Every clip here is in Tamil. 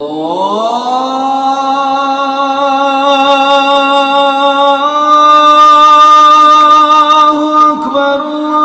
الله أكبر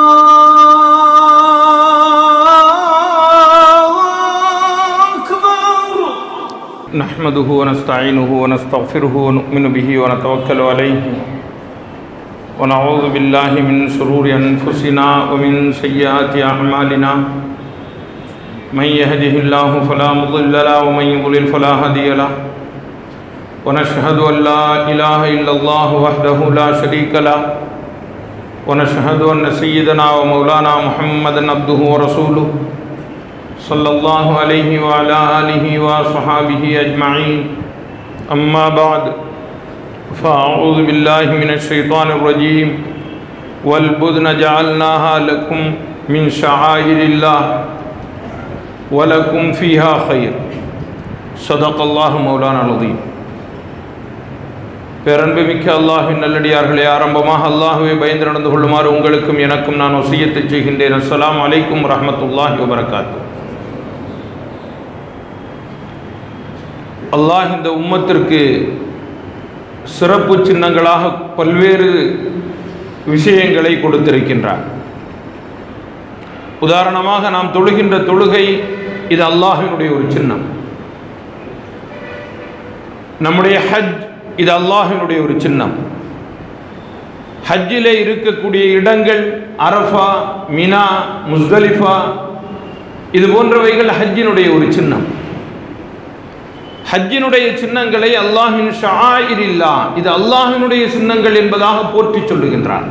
الله أكبر نحمده ونستعينه ونستغفره ونؤمن به ونتوكل عليه ونعوذ بالله من شرور أنفسنا ومن سيئات أعمالنا من يهده الله فلا مضل له ومن يضلل فلا هادي له ونشهد أن لا إله إلا الله وحده لا شريك له ونشهد أن سيدنا ومولانا محمدا عبده ورسوله صلى الله عليه وعلى آله وصحابه أجمعين أما بعد فأعوذ بالله من الشيطان الرجيم والبدن جعلناها لكم من شعائر الله ولكم فيها خير صدق الله مولانا العظيم பேரன்புமிக்க அல்லாஹின் நல்லடியார்களே ஆரம்பமாக அல்லாஹுவை பயந்து நடந்து கொள்ளுமாறு உங்களுக்கும் எனக்கும் நான் வசியத்தை செய்கின்றேன் அஸ்ஸலாமு அலைக்கும் ரஹமத்துல்லாஹி வபரகாத்து அல்லாஹ் இந்த உம்மத்திற்கு சிறப்பு சின்னங்களாக பல்வேறு விஷயங்களை கொடுத்திருக்கின்றார் உதாரணமாக நாம் தொழுகின்ற தொழுகை இது அல்லாஹினுடைய ஒரு சின்னம் நம்முடைய ஹஜ் இது அல்லாஹினுடைய ஒரு சின்னம் ஹஜ்ஜிலே இருக்கக்கூடிய இடங்கள் அரஃபா மினா முஸ்தலிஃபா இது போன்றவைகள் ஹஜ்ஜினுடைய ஒரு சின்னம் ஹஜ்ஜினுடைய சின்னங்களை அல்லாஹின் ஷாயிரில்லா இது அல்லாஹினுடைய சின்னங்கள் என்பதாக போற்றி சொல்லுகின்றார்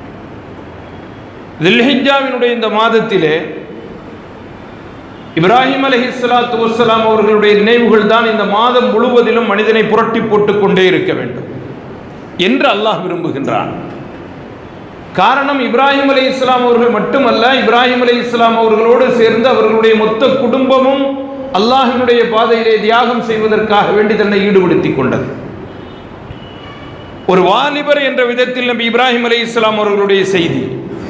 தில்ஹிஜாவினுடைய இந்த மாதத்திலே இப்ராஹிம் அலஹி சலாத்து வசலாம் அவர்களுடைய நினைவுகள் தான் இந்த மாதம் முழுவதிலும் மனிதனை புரட்டி போட்டுக் கொண்டே இருக்க வேண்டும் என்று அல்லாஹ் விரும்புகின்றான் காரணம் இப்ராஹிம் அலி இஸ்லாம் அவர்கள் மட்டுமல்ல இப்ராஹிம் அலி இஸ்லாம் அவர்களோடு சேர்ந்து அவர்களுடைய மொத்த குடும்பமும் அல்லாஹினுடைய பாதையிலே தியாகம் செய்வதற்காக வேண்டி தன்னை ஈடுபடுத்திக் கொண்டது ஒரு வாலிபர் என்ற விதத்தில் நபி இப்ராஹிம் அலி இஸ்லாம் அவர்களுடைய செய்தி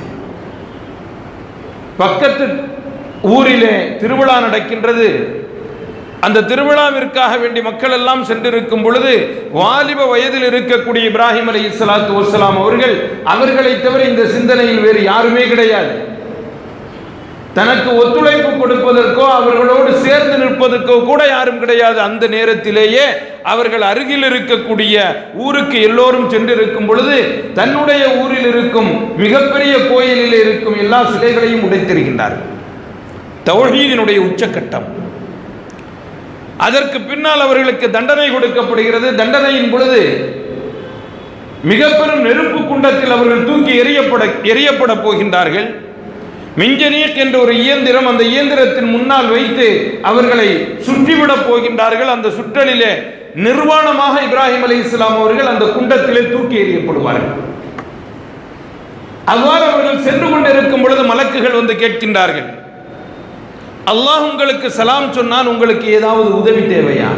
பக்கத்து ஊரிலே திருவிழா நடக்கின்றது அந்த திருவிழாவிற்காக வேண்டி மக்கள் எல்லாம் சென்றிருக்கும் பொழுது வாலிப வயதில் இருக்கக்கூடிய இப்ராஹிம் அலி இஸ்லாத்து வசலாம் அவர்கள் அவர்களை தவிர இந்த சிந்தனையில் வேறு யாருமே கிடையாது தனக்கு ஒத்துழைப்பு கொடுப்பதற்கோ அவர்களோடு சேர்ந்து நிற்பதற்கோ கூட யாரும் கிடையாது அந்த நேரத்திலேயே அவர்கள் அருகில் இருக்கக்கூடிய ஊருக்கு எல்லோரும் சென்றிருக்கும் பொழுது தன்னுடைய ஊரில் இருக்கும் மிகப்பெரிய கோயிலில் இருக்கும் எல்லா சிலைகளையும் உடைத்திருக்கின்றார்கள் தௌஹீதினுடைய உச்சக்கட்டம் அதற்கு பின்னால் அவர்களுக்கு தண்டனை கொடுக்கப்படுகிறது தண்டனையின் பொழுது மிக பெரும் நெருப்பு குண்டத்தில் அவர்கள் தூக்கி எரியப்பட எரியப்பட போகின்றார்கள் மிஞ்சனீக் என்ற ஒரு இயந்திரம் அந்த இயந்திரத்தின் முன்னால் வைத்து அவர்களை சுற்றிவிடப் போகின்றார்கள் அந்த சுற்றலிலே நிர்வாணமாக இப்ராஹிம் அலி இஸ்லாம் அவர்கள் அந்த குண்டத்திலே தூக்கி எறியப்படுவார்கள் அவ்வாறு அவர்கள் சென்று கொண்டிருக்கும் பொழுது மலக்குகள் வந்து கேட்கின்றார்கள் அல்லாஹ் உங்களுக்கு சலாம் சொன்னால் உங்களுக்கு ஏதாவது உதவி தேவையா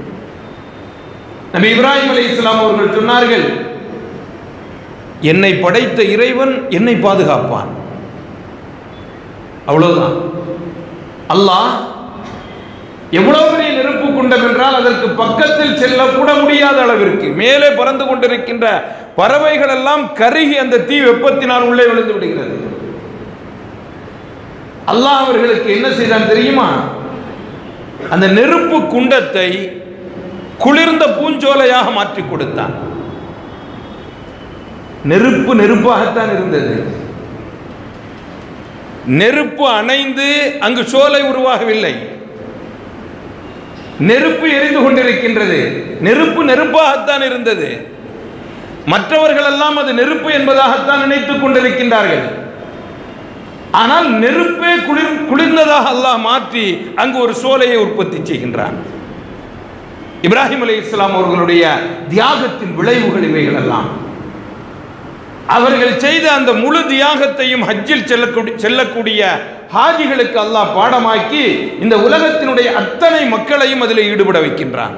நபி இப்ராஹிம் அலி இஸ்லாம் அவர்கள் சொன்னார்கள் என்னை படைத்த இறைவன் என்னை பாதுகாப்பான் அவ்வளவுதான் அல்லாஹ் எவ்வளவு பெரிய நெருப்பு குண்டம் என்றால் அதற்கு பக்கத்தில் செல்லக்கூட முடியாத அளவிற்கு மேலே பறந்து கொண்டிருக்கின்ற பறவைகள் எல்லாம் கருகி அந்த தீ வெப்பத்தினால் உள்ளே விழுந்து விடுகிறது அல்லாஹ் அவர்களுக்கு என்ன செய்தான் தெரியுமா அந்த நெருப்பு குண்டத்தை குளிர்ந்த பூஞ்சோலையாக மாற்றி கொடுத்தான் நெருப்பு நெருப்பாகத்தான் இருந்தது நெருப்பு அணைந்து அங்கு சோலை உருவாகவில்லை நெருப்பு எரிந்து கொண்டிருக்கின்றது நெருப்பு நெருப்பாகத்தான் இருந்தது மற்றவர்கள் எல்லாம் அது நெருப்பு என்பதாகத்தான் நினைத்துக் கொண்டிருக்கின்றார்கள் ஆனால் நெருப்பே குளிர் குளிர்ந்ததாக அல்லாஹ் மாற்றி அங்கு ஒரு சோலையை உற்பத்தி செய்கின்றான் இப்ராஹிம் அலி இஸ்லாம் அவர்களுடைய தியாகத்தின் விளைவுகள் இவைகள் எல்லாம் அவர்கள் செய்த அந்த முழு தியாகத்தையும் ஹஜ்ஜில் செல்லக்கூடிய செல்லக்கூடிய ஹாஜிகளுக்கு அல்லாஹ் பாடமாக்கி இந்த உலகத்தினுடைய அத்தனை மக்களையும் அதில் ஈடுபட வைக்கின்றான்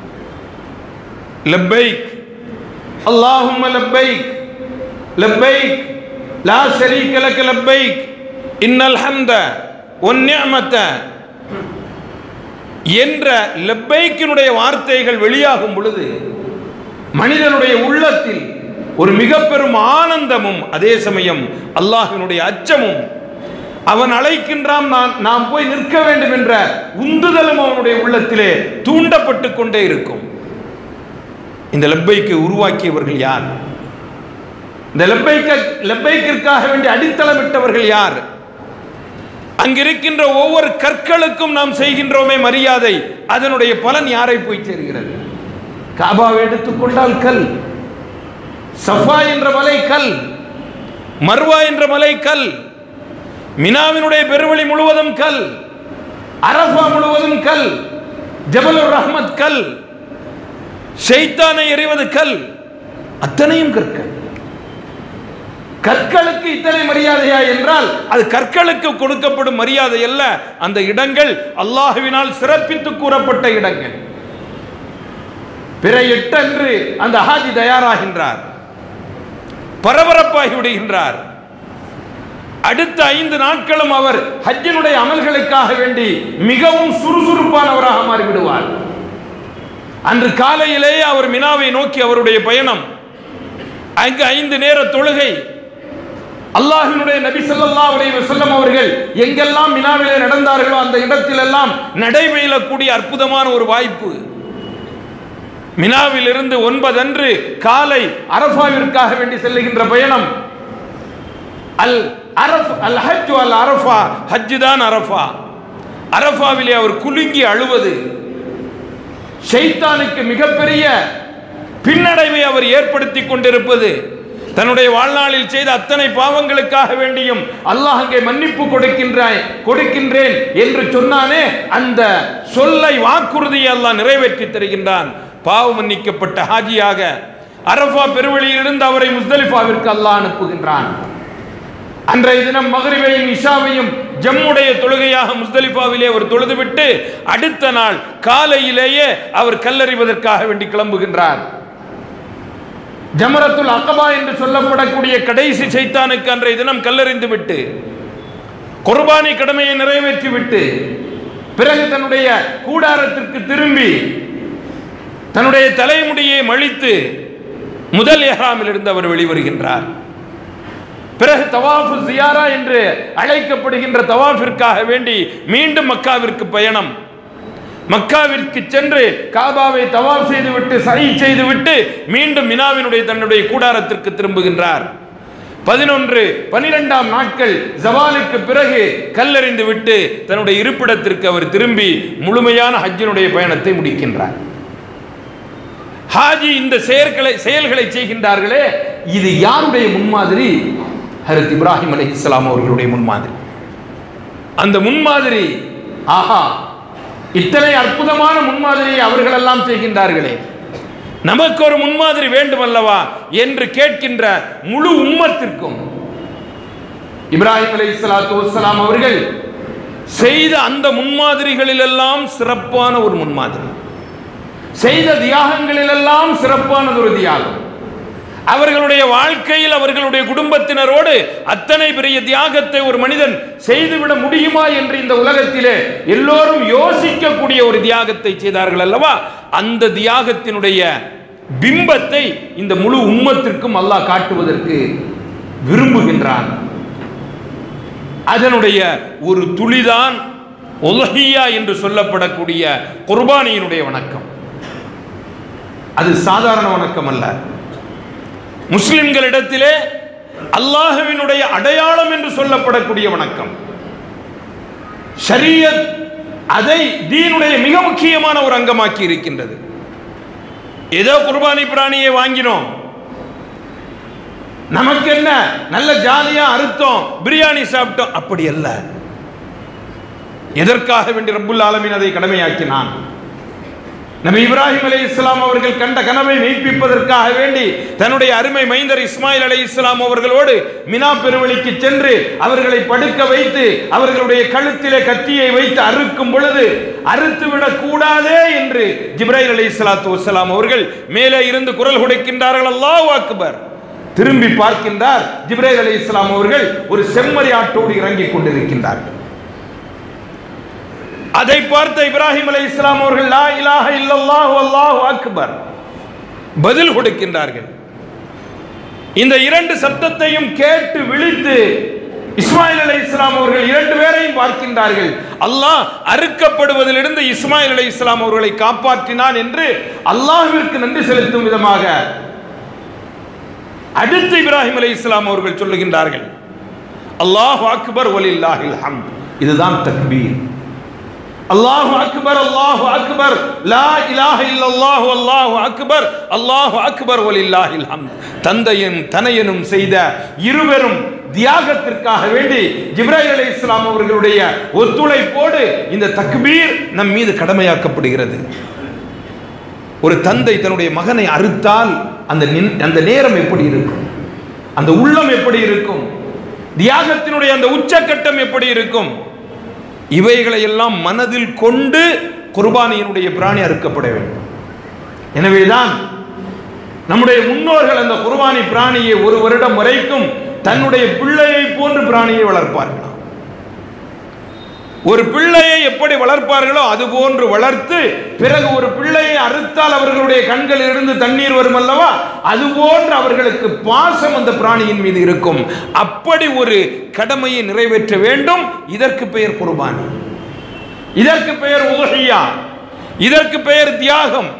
லப்பைக் அல்லாஹும்ம லப்பைக் லப்பைக் லா ஷரீக லக லப்பைக் இன்னல் ஹம்த ஒன் நிஅமத என்ற லெப்பைக்கினுடைய வார்த்தைகள் வெளியாகும் பொழுது மனிதனுடைய உள்ளத்தில் ஒரு மிக பெரும் ஆனந்தமும் அதே சமயம் அல்லாஹ்வினுடைய அச்சமும் அவன் அழைக்கின்றான் நான் நாம் போய் நிற்க வேண்டும் என்ற உந்துதலும் அவனுடைய உள்ளத்திலே தூண்டப்பட்டு கொண்டே இருக்கும் இந்த லெப்பைக்கு உருவாக்கியவர்கள் யார் இந்த லெப்பைக்க லெப்பைக்கிற்காக வேண்டி அடித்தளமிட்டவர்கள் யார் அங்கிருக்கின்ற ஒவ்வொரு கற்களுக்கும் நாம் செய்கின்றோமே மரியாதை அதனுடைய பலன் யாரை போய் சேர்கிறது காபாவை எடுத்துக்கொண்டால் கல் சஃபா என்ற மலை கல் மர்வா என்ற மலை கல் மினாவினுடைய பெருவழி முழுவதும் கல் அரஃபா முழுவதும் கல் ஜபலுர் ரஹ்மத் கல் ஷைத்தானை எறிவது கல் அத்தனையும் கற்கள் கற்களுக்கு இத்தனை மரியாதையா என்றால் அது கற்களுக்கு கொடுக்கப்படும் மரியாதை அல்ல அந்த இடங்கள் அல்லாஹுவினால் சிறப்பித்து கூறப்பட்ட இடங்கள் பிற எட்டன்று அந்த ஹாஜி தயாராகின்றார் பரபரப்பாகி விடுகின்றார் அடுத்த ஐந்து நாட்களும் அவர் ஹஜ்ஜினுடைய அமல்களுக்காக வேண்டி மிகவும் சுறுசுறுப்பானவராக மாறிவிடுவார் அன்று காலையிலேயே அவர் மினாவை நோக்கி அவருடைய பயணம் அங்கு ஐந்து நேர தொழுகை அல்லாஹினுடைய நபி ஸல்லல்லாஹு அலைஹி வஸல்லம் அவர்கள் எங்கெல்லாம் மினாவிலே நடந்தார்களோ அந்த இடத்திலெல்லாம் நடைபெறக்கூடிய அற்புதமான ஒரு வாய்ப்பு மினாவிலிருந்து ஒன்பதன்று காலை அரஃபாவிற்காக வேண்டி செல்லுகின்ற பயணம் அல் அரஃப் அல் ஹஜ் அல் அரஃபா ஹஜ் தான் அரஃபா அரஃபாவிலே அவர் குலுங்கி அழுவது ஷைத்தானுக்கு மிகப்பெரிய பின்னடைவை அவர் ஏற்படுத்தி கொண்டிருப்பது தன்னுடைய வாழ்நாளில் செய்த அத்தனை பாவங்களுக்காக வேண்டியும் அல்லாஹ் அங்கே மன்னிப்பு கொடுக்கின்றாய் கொடுக்கின்றேன் என்று சொன்னானே அந்த சொல்லை வாக்குறுதியை அல்லாஹ் நிறைவேற்றி தருகின்றான் பாவம் மன்னிக்கப்பட்ட ஹாஜியாக அரஃபா பெருவழியிலிருந்து அவரை முஸ்தலிஃபாவிற்கு அல்லாஹ் அனுப்புகின்றான் அன்றைய தினம் மகரிவையும் இஷாவையும் ஜம்முடைய தொழுகையாக முஸ்தலிஃபாவிலே அவர் தொழுதுவிட்டு அடுத்த நாள் காலையிலேயே அவர் கல்லறிவதற்காக வேண்டி கிளம்புகின்றார் ஜமரத்துல் அகபா என்று சொல்லப்படக்கூடிய கடைசி சைத்தானுக்கு அன்றைய தினம் கல்லறிந்து விட்டு குர்பானி கடமையை நிறைவேற்றி விட்டு பிறகு தன்னுடைய கூடாரத்திற்கு திரும்பி தன்னுடைய தலைமுடியை மழித்து முதல் எஹ்ராமில் இருந்து அவர் வெளிவருகின்றார் பிறகு தவாஃபு ஜியாரா என்று அழைக்கப்படுகின்ற தவாஃபிற்காக வேண்டி மீண்டும் மக்காவிற்கு பயணம் மக்காவிற்கு சென்று காபாவை தவாப் செய்துவிட்டு சை செய்துவிட்டு மீண்டும் மினாவினுடைய தன்னுடைய கூடாரத்திற்கு திரும்புகின்றார் பதினொன்று பனிரெண்டாம் நாட்கள் ஜவாலுக்கு பிறகு கல்லறிந்து விட்டு தன்னுடைய இருப்பிடத்திற்கு அவர் திரும்பி முழுமையான ஹஜ்ஜினுடைய பயணத்தை முடிக்கின்றார் ஹாஜி இந்த செயல்களை செயல்களை செய்கின்றார்களே இது யாருடைய முன்மாதிரி ஹரத் இப்ராஹிம் அலி இஸ்லாம் அவர்களுடைய முன்மாதிரி அந்த முன்மாதிரி ஆஹா இத்தனை அற்புதமான முன்மாதிரியை அவர்களெல்லாம் செய்கின்றார்களே நமக்கு ஒரு முன்மாதிரி வேண்டும் அல்லவா என்று கேட்கின்ற முழு உம்மத்திற்கும் இப்ராஹிம் அலை இஸ்லாத்து வஸ்ஸலாம் அவர்கள் செய்த அந்த முன்மாதிரிகளிலெல்லாம் சிறப்பான ஒரு முன்மாதிரி செய்த தியாகங்களிலெல்லாம் சிறப்பானது ஒரு தியாகம் அவர்களுடைய வாழ்க்கையில் அவர்களுடைய குடும்பத்தினரோடு அத்தனை பெரிய தியாகத்தை ஒரு மனிதன் செய்துவிட முடியுமா என்று இந்த உலகத்திலே எல்லோரும் யோசிக்கக்கூடிய ஒரு தியாகத்தை செய்தார்கள் அல்லவா அந்த தியாகத்தினுடைய பிம்பத்தை இந்த முழு உம்மத்திற்கும் அல்லாஹ் காட்டுவதற்கு விரும்புகின்றான் அதனுடைய ஒரு துளிதான் உலகியா என்று சொல்லப்படக்கூடிய குர்பானியினுடைய வணக்கம் அது சாதாரண வணக்கம் அல்ல முஸ்லிம்களிடத்திலே அல்லாஹுவினுடைய அடையாளம் என்று சொல்லப்படக்கூடிய வணக்கம் ஷரியத் அதை தீனுடைய மிக முக்கியமான ஒரு அங்கமாக்கி இருக்கின்றது ஏதோ குர்பானி பிராணியை வாங்கினோம் நமக்கு என்ன நல்ல ஜாலியா அறுத்தோம் பிரியாணி சாப்பிட்டோம் அப்படி அல்ல எதற்காக வேண்டி ரப்புல் ஆலமீன் அதை கடமையாக்கினான் நபி இப்ராஹிம் அலை இஸ்லாம் அவர்கள் கண்ட கனவை மெய்ப்பிப்பதற்காக வேண்டி தன்னுடைய அருமை மைந்தர் இஸ்மாயில் அலை இஸ்லாம் அவர்களோடு மினா பெருவழிக்கு சென்று அவர்களை படுக்க வைத்து அவர்களுடைய கழுத்திலே கத்தியை வைத்து அறுக்கும் பொழுது அறுத்து விடக் கூடாதே என்று ஜிப்ராஹிம் அலை இஸ்லாத்து வசலாம் அவர்கள் மேலே இருந்து குரல் கொடுக்கின்றார்கள் அல்லாஹ் அக்பர் திரும்பி பார்க்கின்றார் ஜிப்ராஹிம் அலை இஸ்லாம் அவர்கள் ஒரு செம்மறி ஆட்டோடு இறங்கிக் கொண்டிருக்கின்றார்கள் அதை பார்த்த இப்ராஹிம் அலை இஸ்லாம் அவர்கள் லா இலாஹ இல்லல்லாஹு அல்லாஹு அக்பர் பதில் கொடுக்கின்றார்கள் இந்த இரண்டு சப்தத்தையும் கேட்டு விழித்து இஸ்மாயில் அலை இஸ்லாம் அவர்கள் இரண்டு பேரையும் பார்க்கின்றார்கள் அல்லாஹ் அறுக்கப்படுவதிலிருந்து இஸ்மாயில் அலை இஸ்லாம் அவர்களை காப்பாற்றினான் என்று அல்லாஹ்விற்கு நன்றி செலுத்தும் விதமாக அடுத்து இப்ராஹிம் அலை இஸ்லாம் அவர்கள் சொல்லுகின்றார்கள் அல்லாஹ் அக்பர் வலில்லாஹில் ஹம்த் இதுதான் தக்பீர் அல்லாஹு அக்பர் அல்லாஹு அக்பர் லா இலாஹ இல்லல்லாஹு அல்லாஹு அக்பர் அல்லாஹு அக்பர் வலில்லாஹில் ஹம்த் தந்தையும் தனையனும் செய்த இருவரும் தியாகத்திற்காக வேண்டி ஜிப்ராஹிம் அலை இஸ்லாம் அவர்களுடைய ஒத்துழைப்போடு இந்த தக்பீர் நம் மீது கடமையாக்கப்படுகிறது ஒரு தந்தை தன்னுடைய மகனை அறுத்தால் அந்த நின்- அந்த நேரம் எப்படி இருக்கும் அந்த உள்ளம் எப்படி இருக்கும் தியாகத்தினுடைய அந்த உச்சக்கட்டம் எப்படி இருக்கும் இவைகளை எல்லாம் மனதில் கொண்டு குர்பானியினுடைய பிராணி அறுக்கப்பட வேண்டும் எனவேதான் நம்முடைய முன்னோர்கள் அந்த குர்பானி பிராணியை ஒரு வருடம் வரைக்கும் தன்னுடைய பிள்ளையை போன்று பிராணியை வளர்ப்பார்களாம் ஒரு பிள்ளையை எப்படி வளர்ப்பார்களோ அது போன்று வளர்த்து பிறகு ஒரு பிள்ளையை அறுத்தால் அவர்களுடைய கண்களில் இருந்து தண்ணீர் வரும் அல்லவா அது போன்று அவர்களுக்கு பாசம் அந்த பிராணியின் மீது இருக்கும் அப்படி ஒரு கடமையை நிறைவேற்ற வேண்டும் இதற்கு பெயர் குர்பானி இதற்கு பெயர் உலகியா இதற்கு பெயர் தியாகம்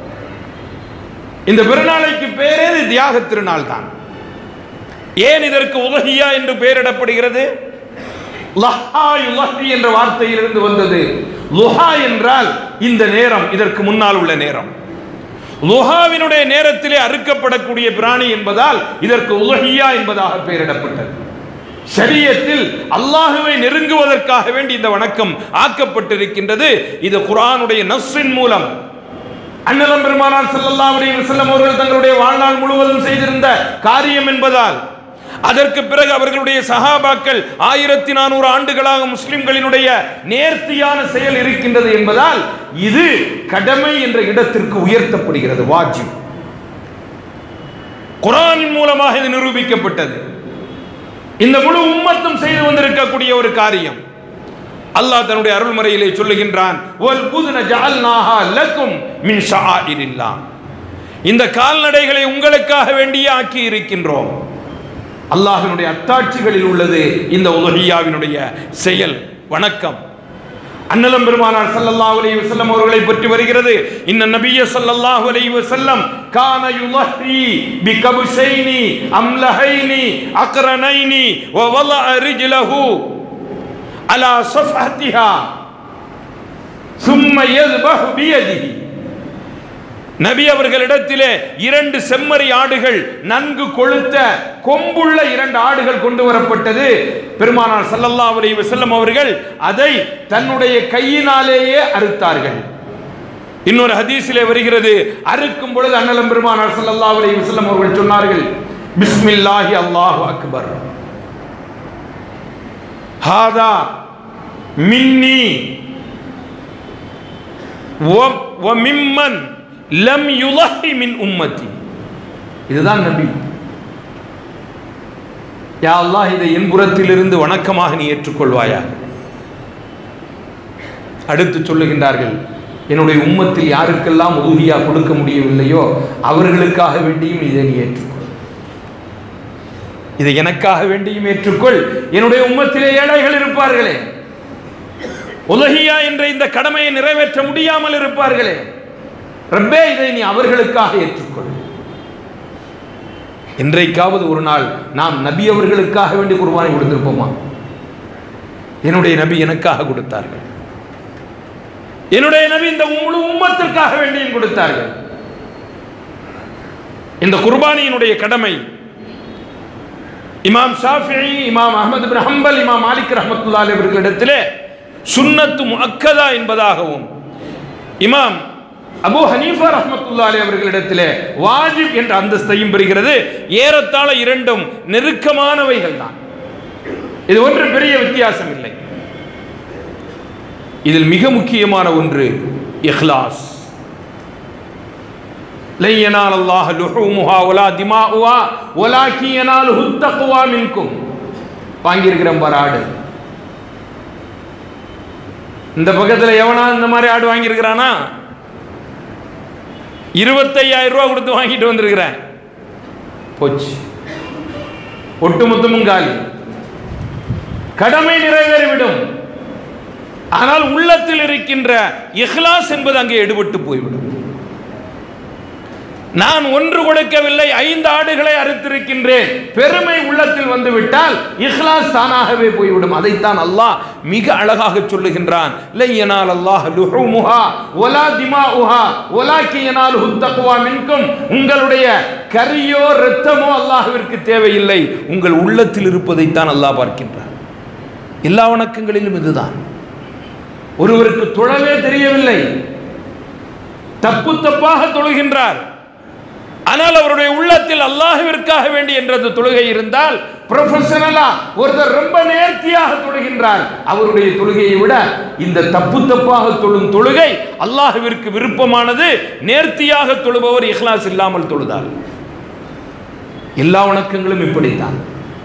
இந்த பெருநாளைக்கு பெயரே இது தியாக திருநாள் தான் ஏன் இதற்கு உலகியா என்று பெயரிடப்படுகிறது லஹா யுலஹி என்ற வார்த்தையிலிருந்து வந்தது லுஹா என்றால் இந்த நேரம் இதற்கு முன்னால் உள்ள நேரம் லுஹாவினுடைய நேரத்திலே அறுக்கப்படக்கூடிய பிராணி என்பதால் இதற்கு உலகியா என்பதாக பெயரிடப்பட்டது ஷரியத்தில் அல்லாஹுவை நெருங்குவதற்காக வேண்டி இந்த வணக்கம் ஆக்கப்பட்டிருக்கின்றது இது குர்ஆனுடைய நஸ்ஸின் மூலம் அண்ணலம் பெருமானார் ஸல்லல்லாஹு அலைஹி வஸல்லம் அவர்கள் தங்களுடைய வாழ்நாள் முழுவதும் செய்திருந்த காரியம் என்பதால் அதற்கு பிறகு அவர்களுடைய சஹாபாக்கள் ஆயிரத்தி நானூறு ஆண்டுகளாக முஸ்லிம்களினுடைய நேர்த்தியான செயல் இருக்கின்றது என்பதால் இது கடமை என்ற இடத்திற்கு உயர்த்தப்படுகிறது வாஜிப் குரானின் மூலமாக இது நிரூபிக்கப்பட்டது இந்த முழு உம்மத்தும் செய்து வந்திருக்கக்கூடிய ஒரு காரியம் அல்லாஹ் தன்னுடைய அருள்முறையிலே சொல்லுகின்றான் "வல் புதுன ஜஅல்நாஹா லக்கும் மின் ஷஆஇரில்லாஹ்." இந்த கால்நடைகளை உங்களுக்காக வேண்டியே ஆக்கி இருக்கின்றோம் அல்லாஹ்வினுடைய அத்தாட்சிகளில் உள்ளது இந்த உலகியாவினுடைய செயல் வணக்கம் அன்னலம் பெருமானார் ஸல்லல்லாஹு அலைஹி வஸல்லம் அவர்களை பற்றி வருகிறது இன்ன நபிய ஸல்லல்லாஹு அலைஹி வஸல்லம் கான யுலஹி பிகபுஷைனி அம்லஹைனி அக்ரனைனி வ வலஅ ரிஜ்லஹு அலா ஸஃஹத்திஹா ثم يذبح بيده நபி அவர்களிடத்திலே இரண்டு செம்மறி ஆடுகள் நன்கு கொழுத்த கொம்புள்ள இரண்டு ஆடுகள் கொண்டு வரப்பட்டது பெருமானார் ஸல்லல்லாஹு அலைஹி வஸல்லம் அவர்கள் அதை தன்னுடைய கையினாலேயே அறுத்தார்கள் இன்னொரு ஹதீஸிலே வருகிறது அறுக்கும் பொழுது அண்ணலம் பெருமானார் ஸல்லல்லாஹு அலைஹி வஸல்லம் அவர்கள் சொன்னார்கள் பிஸ்மில்லாஹி அல்லாஹு அக்பர் ஹாதா மின்னி வ- வ மிம்மன் லம் யுலஹி மின் உம்மத்தி இதுதான் நபி யா அல்லாஹ் இதை என் புறத்திலிருந்து வணக்கமாக நீ ஏற்றுக்கொள்வாயா அடுத்து சொல்லுகின்றார்கள் என்னுடைய உம்மத்தில் யாருக்கெல்லாம் உதவியா கொடுக்க முடியவில்லையோ அவர்களுக்காக வேண்டியும் இதை நீ ஏற்றுக்கொள் இதை எனக்காக வேண்டியும் ஏற்றுக்கொள் என்னுடைய உம்மத்திலே ஏழைகள் இருப்பார்களே உலகியா என்ற இந்த கடமையை நிறைவேற்ற முடியாமல் இருப்பார்களே ரப்பே இதை நீ அவர்களுக்காக ஏற்றுக்கொள் இன்றைக்காவது ஒரு நாள் நாம் நபி அவர்களுக்காக வேண்டி குர்பானை கொடுத்திருப்போமா என்னுடைய நபி எனக்காக கொடுத்தார்கள் என்னுடைய நபி இந்த முழு உம்மத்திற்காக வேண்டியும் கொடுத்தார்கள் இந்த குர்பானியினுடைய கடமை இமாம் ஷாஃபிஈ இமாம் அஹ்மது பின் ஹம்பல் இமாம் மாலிக் ரஹ்மத்துல்லாஹி அலைஹி அவர்களிடத்திலே சுன்னத்து முஅக்கதா என்பதாகவும் இமாம் அபூ ஹனீஃபா ரஹ்மத்துல்லாஹி அலைஹி அவர்களிடத்திலே வாஜிப் என்ற அந்தஸ்தையும் பெறுகிறது ஏறத்தாழ இரண்டும் நெருக்கமானவைகள் தான் இது ஒன்று பெரிய வித்தியாசம் இல்லை இதில் மிக முக்கியமான ஒன்று இஹ்லாஸ் لن ينال الله لحومها ولا دماؤها ولكن يناله التقوى منكم வாங்கியிருக்கிறேன் பாரு ஆடு இந்த பக்கத்துல எவனா இந்த மாதிரி ஆடு வாங்கியிருக்கிறானா இருபத்தையாயிரம் ரூபாய் கொடுத்து வாங்கிட்டு வந்திருக்கிறேன் போச்சு ஒட்டுமொத்தமும் காலி கடமை நிறைவேறிவிடும் ஆனால் உள்ளத்தில் இருக்கின்ற இஹ்லாஸ் என்பது அங்கே எடுபட்டு போய்விடும் நான் ஒன்று கொடுக்கவில்லை ஐந்து ஆடுகளை அறுத்திருக்கின்றேன் பெருமை உள்ளத்தில் வந்து விட்டால் இஹ்லாஸ் தானாகவே போய்விடும் அதைத்தான் அல்லாஹ் மிக அழகாக சொல்லுகின்றான் லையனால் அல்லாஹ் லுஹுமுஹா வலா திமாஉஹா வலாக்கி யனாலுஹு தக்வா மின்கும் உங்களுடைய கரியோ இரத்தமோ அல்லாஹ்விற்கு தேவையில்லை உங்கள் உள்ளத்தில் இருப்பதைத்தான் அல்லாஹ் பார்க்கின்றான் எல்லா வணக்கங்களிலும் இதுதான் ஒருவருக்கு தொழவே தெரியவில்லை தப்பு தப்பாக தொழுகின்றார் ஆனால் அவருடைய உள்ளத்தில் அல்லாஹ்விற்காக வேண்டி என்ற அந்த தொழுகை இருந்தால் ப்ரொஃபஷனலா ஒருத்தர் ரொம்ப நேர்த்தியாக தொழுகின்றார் அவருடைய தொழுகையை விட இந்த தப்பு தப்பாக தொழும் தொழுகை அல்லாஹ்விற்கு விருப்பமானது நேர்த்தியாக தொழுபவர் இஹ்லாஸ் இல்லாமல் தொழுதார் எல்லா வணக்கங்களும் இப்படித்தான்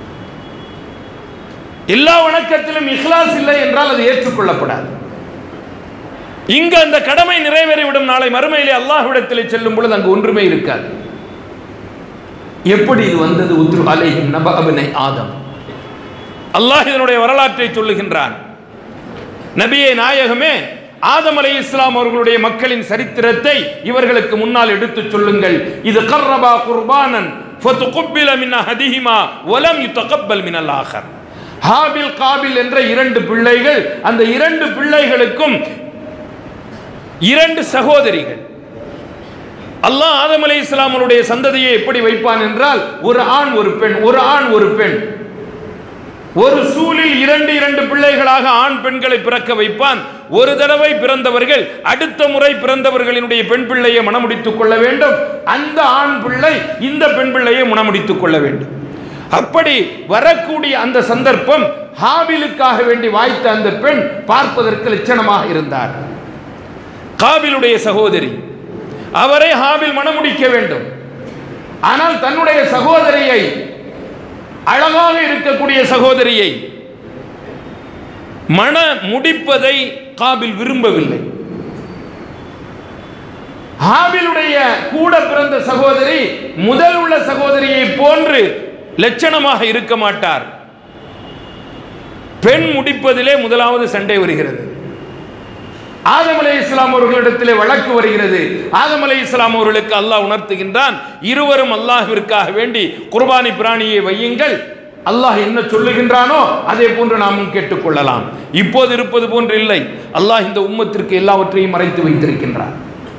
எல்லா வணக்கத்திலும் இஹ்லாஸ் இல்லை என்றால் அது ஏற்றுக்கொள்ளப்படாது இங்கு அந்த கடமை நிறைவேறிவிடும் நாளை மறுமையிலே அல்லாஹ்விடத்தில் செல்லும் பொழுது அங்கு ஒன்றுமே இருக்காது எப்படி இது வந்தது உத்ரு அலைஹிம் நப அபினை ஆதம் அல்லாஹ் இதனுடைய வரலாற்றை சொல்லுகின்றான் நபியே நாயகமே ஆதம் அலை இஸ்லாம் அவர்களுடைய மக்களின் சரித்திரத்தை இவர்களுக்கு முன்னால் எடுத்துச் சொல்லுங்கள் இது கர்ரபா குர்பானன் ஃபதுகுப்பில மின் அஹதிஹிமா வலம் யுத்தகப்பல் மினல் ஆகர் ஹாபில் காபில் என்ற இரண்டு பிள்ளைகள் அந்த இரண்டு பிள்ளைகளுக்கும் இரண்டு சகோதரிகள் அல்லாஹ் ஆதம் அலை இஸ்லாமனுடைய சந்ததியை எப்படி வைப்பான் என்றால் ஒரு ஆண் ஒரு பெண் ஒரு ஆண் ஒரு பெண் ஒரு சூழில் இரண்டு இரண்டு பிள்ளைகளாக ஆண் பெண்களை பிறக்க வைப்பான் ஒரு தடவை பிறந்தவர்கள் அடுத்த முறை பிறந்தவர்களினுடைய பெண் பிள்ளையை மணமுடித்துக் கொள்ள வேண்டும் அந்த ஆண் பிள்ளை இந்த பெண் பிள்ளையை மணமுடித்துக் கொள்ள வேண்டும் அப்படி வரக்கூடிய அந்த சந்தர்ப்பம் ஹாபிலுக்காக வேண்டி வாய்த்த அந்த பெண் பார்ப்பதற்கு லட்சணமாக இருந்தார் காபிலுடைய சகோதரி அவரை ஹாபில் மணமுடிக்க வேண்டும் ஆனால் தன்னுடைய சகோதரியை அழகாக இருக்கக்கூடிய சகோதரியை மண முடிப்பதை காபில் விரும்பவில்லை ஹாபிலுடைய கூட பிறந்த சகோதரி முதல் உள்ள சகோதரியை போன்று லட்சணமாக இருக்க மாட்டார் பெண் முடிப்பதிலே முதலாவது சண்டை வருகிறது ஆதம் அலை இஸ்லாம் அவர்களிடத்திலே வழக்கு வருகிறது ஆதம் அலை இஸ்லாம் அவர்களுக்கு அல்லாஹ் உணர்த்துகின்றான் இருவரும் அல்லாஹ்விற்காக வேண்டி குர்பானி பிராணியை வையுங்கள் அல்லாஹ் என்ன சொல்லுகின்றானோ அதே போன்று நாமும் கேட்டுக்கொள்ளலாம் இப்போது இருப்பது போன்று இல்லை அல்லாஹ் இந்த உம்மத்திற்கு எல்லாவற்றையும் மறைத்து வைத்திருக்கின்றான்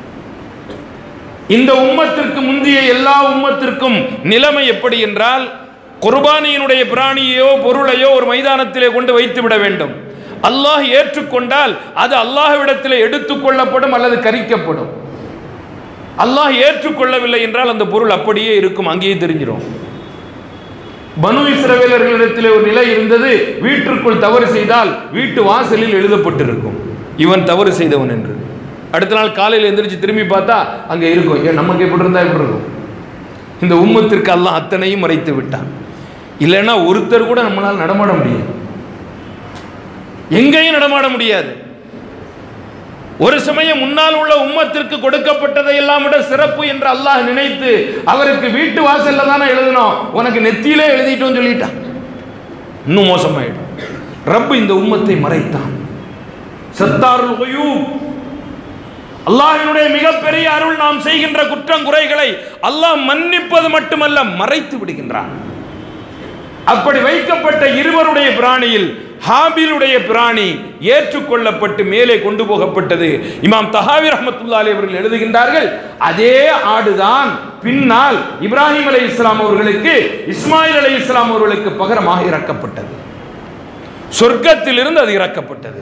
இந்த உம்மத்திற்கு முந்தைய எல்லா உம்மத்திற்கும் நிலைமை எப்படி என்றால் குர்பானியினுடைய பிராணியோ பொருளையோ ஒரு மைதானத்திலே கொண்டு வைத்து விட வேண்டும் அல்லாஹ் ஏற்றுக்கொண்டால் அது அல்லாஹ்விடத்திலே எடுத்துக்கொள்ளப்படும் அல்லது கரிக்கப்படும் அல்லாஹ் ஏற்றுக்கொள்ளவில்லை என்றால் அந்த பொருள் அப்படியே இருக்கும் அங்கேயே தெரிஞ்சிடும் பனு இஸ்ரவேலர்களிடத்திலே ஒரு நிலை இருந்தது வீட்டிற்குள் தவறு செய்தால் வீட்டு வாசலில் எழுதப்பட்டிருக்கும் இவன் தவறு செய்தவன் என்று அடுத்த நாள் காலையில் எந்திரிச்சு திரும்பி பார்த்தா அங்கே இருக்கும் ஏன் நமக்கு எப்படி இருந்தா எப்படி இருக்கும் இந்த உம்மத்திற்கு அல்லாஹ் அத்தனையும் மறைத்து விட்டான் இல்லைன்னா ஒருத்தர் கூட நம்மளால் நடமாட முடியாது எங்கேயும் நடமாட முடியாது ஒரு சமயம் முன்னால் உள்ள உம்மத்திற்கு கொடுக்கப்பட்டதை எல்லாம் விட சிறப்பு என்று அல்லாஹ் நினைத்து அவருக்கு வீட்டு வாசல்ல தானே எழுதணும் உனக்கு நெத்தியிலே எழுதிட்டோம் சொல்லிட்டான் இன்னும் மோசமாயிடும் ரப்பு இந்த உம்மத்தை மறைத்தான் சத்தாருல் குயூப் அல்லாஹ்வினுடைய மிகப்பெரிய அருள் நாம் செய்கின்ற குற்றம் குறைகளை அல்லாஹ் மன்னிப்பது மட்டுமல்ல மறைத்து விடுகின்றான் அப்படி வைக்கப்பட்ட இருவருடைய பிராணியில் ஹாபிலுடைய பிராணி ஏற்றுக்கொள்ளப்பட்டு மேலே கொண்டு போகப்பட்டது இமாம் தஹாவி ரஹமத்துல்லா அலி அவர்கள் எழுதுகின்றார்கள் அதே ஆடுதான் பின்னால் இப்ராஹிம் அலை இஸ்லாம் அவர்களுக்கு இஸ்மாயில் அலை இஸ்லாம் அவர்களுக்கு பகரமாக இறக்கப்பட்டது சொர்க்கத்திலிருந்து அது இறக்கப்பட்டது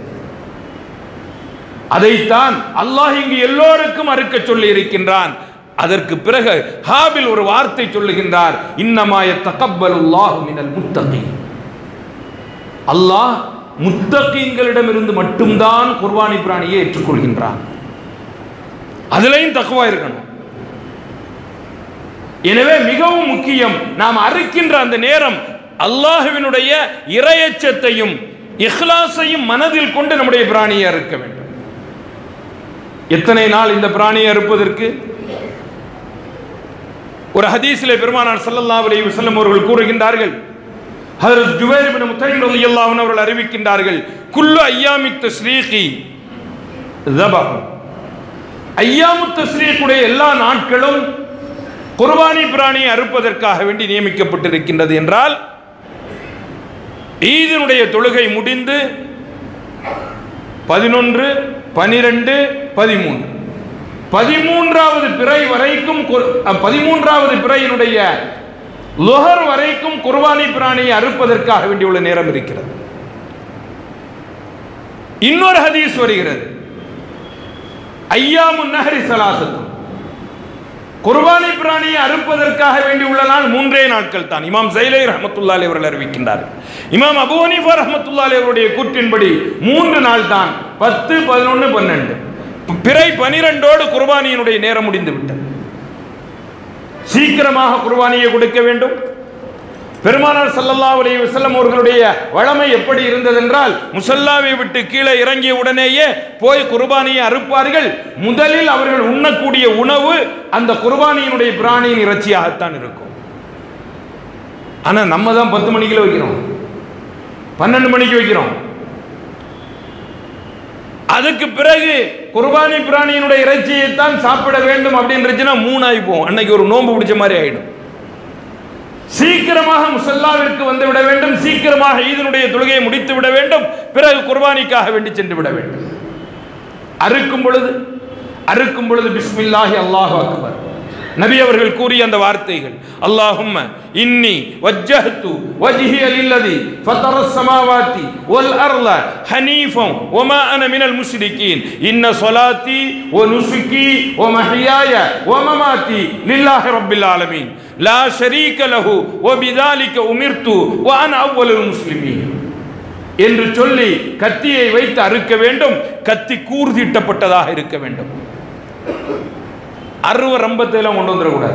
அதைத்தான் அல்லாஹ் இங்கு எல்லோருக்கும் அறுக்க சொல்லி இருக்கின்றான் அதற்கு பிறகு ஹாபில் ஒரு வார்த்தை சொல்லுகின்றார் இன்னமாய தகப்பலுல்லாஹு மினல் முத்தகி அல்லாஹ் முத்தகீன்களிடமிருந்து மட்டும்தான் குர்பானி பிராணியை ஏற்றுக்கொள்கின்றான் அதுலயும் தக்குவா இருக்கணும் எனவே மிகவும் முக்கியம் நாம் அறுக்கின்ற அந்த நேரம் அல்லாஹுவினுடைய இரையச்சத்தையும் இஹ்லாஸையும் மனதில் கொண்டு நம்முடைய பிராணியை அறுக்க வேண்டும் எத்தனை நாள் இந்த பிராணியை அறுப்பதற்கு ஒரு ஹதீஸிலே பெருமானார் ஸல்லல்லாஹு அலைஹி வஸல்லம் அவர்கள் கூறுகின்றார்கள் ஹஜரத் ஜுபைர் இப்னு முத்தைம் ரலியல்லாஹு அன்ஹு அவர்கள் அறிவிக்கின்றார்கள் குல்லு ஐயாமி தஸ்ரீகி ذبح ஐயாமு தஸ்ரீக்குடைய எல்லா நாட்களும் குர்பானி பிராணியை அறுப்பதற்காக வேண்டி நியமிக்கப்பட்டிருக்கின்றது என்றால் ஈதினுடைய தொழுகை முடிந்து பதினொன்று பனிரெண்டு பதிமூன்று பதிமூன்றாவது பிறை வரைக்கும் குர்- அ, பதிமூன்றாவது பிறையினுடைய லுஹர் வரைக்கும் குர்பானி பிராணியை அறுப்பதற்காக வேண்டியுள்ள நேரம் இருக்கிறது இன்னொரு ஹதீஸ் வருகிறது ஐயாமு நஹரி சலாசத்தும் குர்பானி பிராணியை அறுப்பதற்காக வேண்டி உள்ள நாள் மூன்றே நாட்கள் தான் இமாம் ஜைலை ரஹமத்துல்லாலே அவர்கள் அறிவிக்கின்றார் இமாம் அபு ஹனீஃபா ரஹமத்துல்லாலே அவருடைய கூற்றின்படி மூன்று நாள் தான் பத்து பதினொன்று பன்னெண்டு பிறை பனிரெண்டோடு குர்பானியினுடைய நேரம் முடிந்து விட்டது சீக்கிரமாக குர்பானியை கொடுக்க வேண்டும் பெருமானார் ஸல்லல்லாஹு அலைஹி வஸல்லம் அவர்களுடைய வழமை எப்படி இருந்ததென்றால் முசல்லாவை விட்டு கீழே இறங்கிய உடனேயே போய் குர்பானியை அறுப்பார்கள் முதலில் அவர்கள் உண்ணக்கூடிய உணவு அந்த குர்பானியினுடைய பிராணியின் இறைச்சியாகத்தான் இருக்கும் ஆனா நம்ம தான் பத்து மணிக்குள்ள வைக்கிறோம் பன்னெண்டு மணிக்கு வைக்கிறோம் அதுக்கு பிறகு குர்பானி பிராணியினுடைய இறைச்சியை தான் சாப்பிட வேண்டும் அப்படின்றச்சுன்னா மூணு ஆகி போகும் அன்னைக்கு ஒரு நோன்பு பிடிச்ச மாதிரி ஆயிடும் சீக்கிரமாக முசல்லாவிற்கு வந்து விட வேண்டும் சீக்கிரமாக ஈதனுடைய தொழுகையை முடித்து விட வேண்டும் பிறகு குர்பானிக்காக வேண்டி சென்று விட வேண்டும் அறுக்கும் பொழுது அறுக்கும் பொழுது பிஸ்மில்லாஹி அல்லாஹு அக்பர் நபி அவர்கள் கூறிய அந்த வார்த்தைகள் அல்லாஹும்ம இன்னி வஜ்ஜஹ்து வஜ்ஹிய லில்லதி ஃபதர السماواتي والارض حنيفا وما انا من المشركين ان صلاتي ونسكي ومحياي ومماتي لله رب العالمين لا شريك له وبذلك امرت وانا اول المسلمين என்று சொல்லி கத்தியை வைத்து அறுக்க வேண்டும் கத்தி கூர்திட்டப்பட்டதாக இருக்க வேண்டும் அருவ ரம்பத்தையெல்லாம் கொண்டு வந்துடக்கூடாது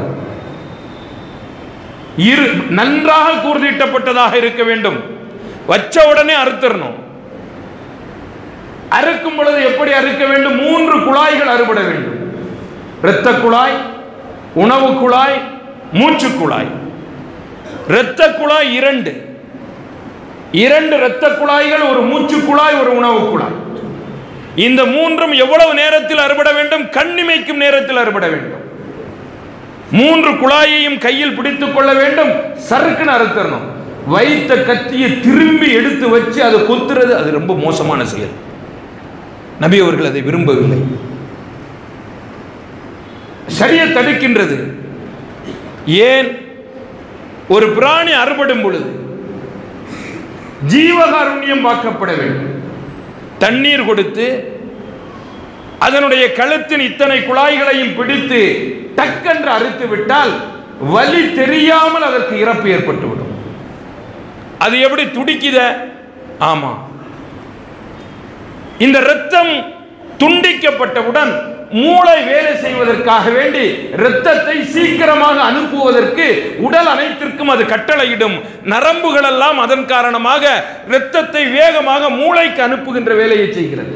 இரு நன்றாக கூர்திட்டப்பட்டதாக இருக்க வேண்டும் வச்ச உடனே அறுத்துறணும் அறுக்கும் பொழுது எப்படி அறுக்க வேண்டும் மூன்று குழாய்கள் அறுபட வேண்டும் இரத்த குழாய் உணவு குழாய் மூச்சு குழாய் இரத்த குழாய் இரண்டு இரண்டு இரத்த குழாய்கள் ஒரு மூச்சு குழாய் ஒரு உணவு குழாய் இந்த மூன்றும் எவ்வளவு நேரத்தில் அறுபட வேண்டும் கண்ணிமைக்கும் நேரத்தில் அறுபட வேண்டும் மூன்று குழாயையும் கையில் பிடித்துக் கொள்ள வேண்டும் சறுக்குன்னு அறுத்தரணும் வைத்த கத்தியை திரும்பி எடுத்து வச்சு அதை கொத்துறது அது ரொம்ப மோசமான செயல் நபி அவர்கள் அதை விரும்பவில்லை சரிய தடுக்கின்றது ஏன் ஒரு பிராணி அறுபடும் பொழுது ஜீவகாருண்யம் பார்க்கப்பட வேண்டும் தண்ணீர் கொடுத்து அதனுடைய கழுத்தின் இத்தனை குழாய்களையும் பிடித்து டக்கென்று அறுத்து விட்டால் வலி தெரியாமல் அதற்கு இறப்பு ஏற்பட்டுவிடும் அது எப்படி துடிக்குத ஆமா இந்த இரத்தம் துண்டிக்கப்பட்டவுடன் மூளை வேலை செய்வதற்காக வேண்டி இரத்தத்தை சீக்கிரமாக அனுப்புவதற்கு உடல் அனைத்திற்கும் அது கட்டளையிடும் நரம்புகள் எல்லாம் அதன் காரணமாக இரத்தத்தை வேகமாக மூளைக்கு அனுப்புகின்ற வேலையை செய்கிறது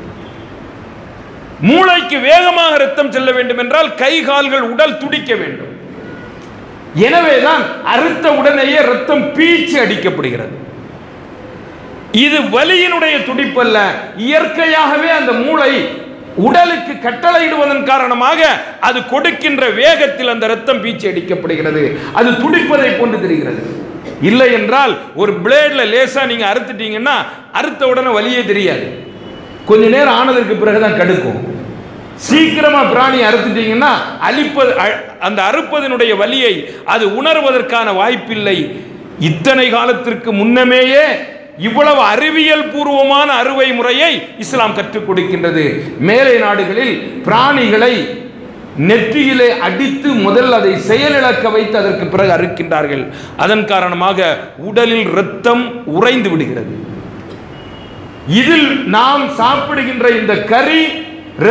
மூளைக்கு வேகமாக ரத்தம் செல்ல வேண்டும் என்றால் கை கால்கள் உடல் துடிக்க வேண்டும் எனவேதான் அறுத்த உடனேயே ரத்தம் பீச்சு அடிக்கப்படுகிறது இது வலியினுடைய துடிப்பல்ல இயற்கையாகவே அந்த மூளை உடலுக்கு கட்டளையிடுவதன் காரணமாக அது கொடுக்கின்ற வேகத்தில் அந்த ரத்தம் பீச்சி அடிக்கப்படுகிறது அது துடிப்பதை போன்று தெரிகிறது இல்லை என்றால் ஒரு பிளேட்ல லேசா நீங்க அறுத்துட்டீங்கன்னா அறுத்த உடனே வலியே தெரியாது கொஞ்ச நேரம் ஆனதற்கு பிறகுதான் கடுக்கும் சீக்கிரமா பிராணி அறுத்துட்டீங்கன்னா அழிப்பது அ- அந்த அறுப்பதனுடைய வலியை அது உணர்வதற்கான வாய்ப்பில்லை இத்தனை காலத்திற்கு முன்னமேயே இவ்வளவு அறிவியல் பூர்வமான அறுவை முறையை இஸ்லாம் கற்றுக் கொடுக்கின்றது மேலை நாடுகளில் பிராணிகளை நெற்றியிலே அடித்து முதல் அதை செயலிழக்க வைத்து அதற்கு பிறகு அறுக்கின்றார்கள் அதன் காரணமாக உடலில் இரத்தம் உறைந்து விடுகிறது இதில் நாம் சாப்பிடுகின்ற இந்த கறி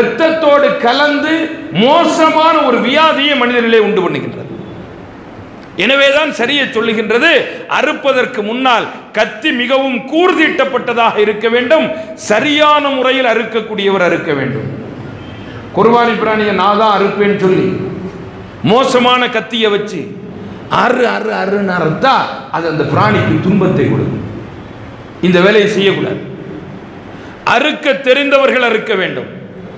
இரத்தத்தோடு கலந்து மோசமான ஒரு வியாதியை மனிதனிலே உண்டு பண்ணுகின்றது எனவேதான் சரிய சொல்லுகின்றது அறுப்பதற்கு முன்னால் கத்தி மிகவும் கூர்தீட்டப்பட்டதாக இருக்க வேண்டும் சரியான முறையில் அறுக்கக்கூடியவர் அறுக்க வேண்டும் குர்பானி பிராணியை நான் தான் அறுப்பேன்னு சொல்லி மோசமான கத்தியை வச்சு அறு அறு அருன்னு அறுத்தா அது அந்த பிராணிக்கு துன்பத்தை கொடுக்கும் இந்த வேலையை செய்யக்கூடாது அறுக்க தெரிந்தவர்கள் அறுக்க வேண்டும்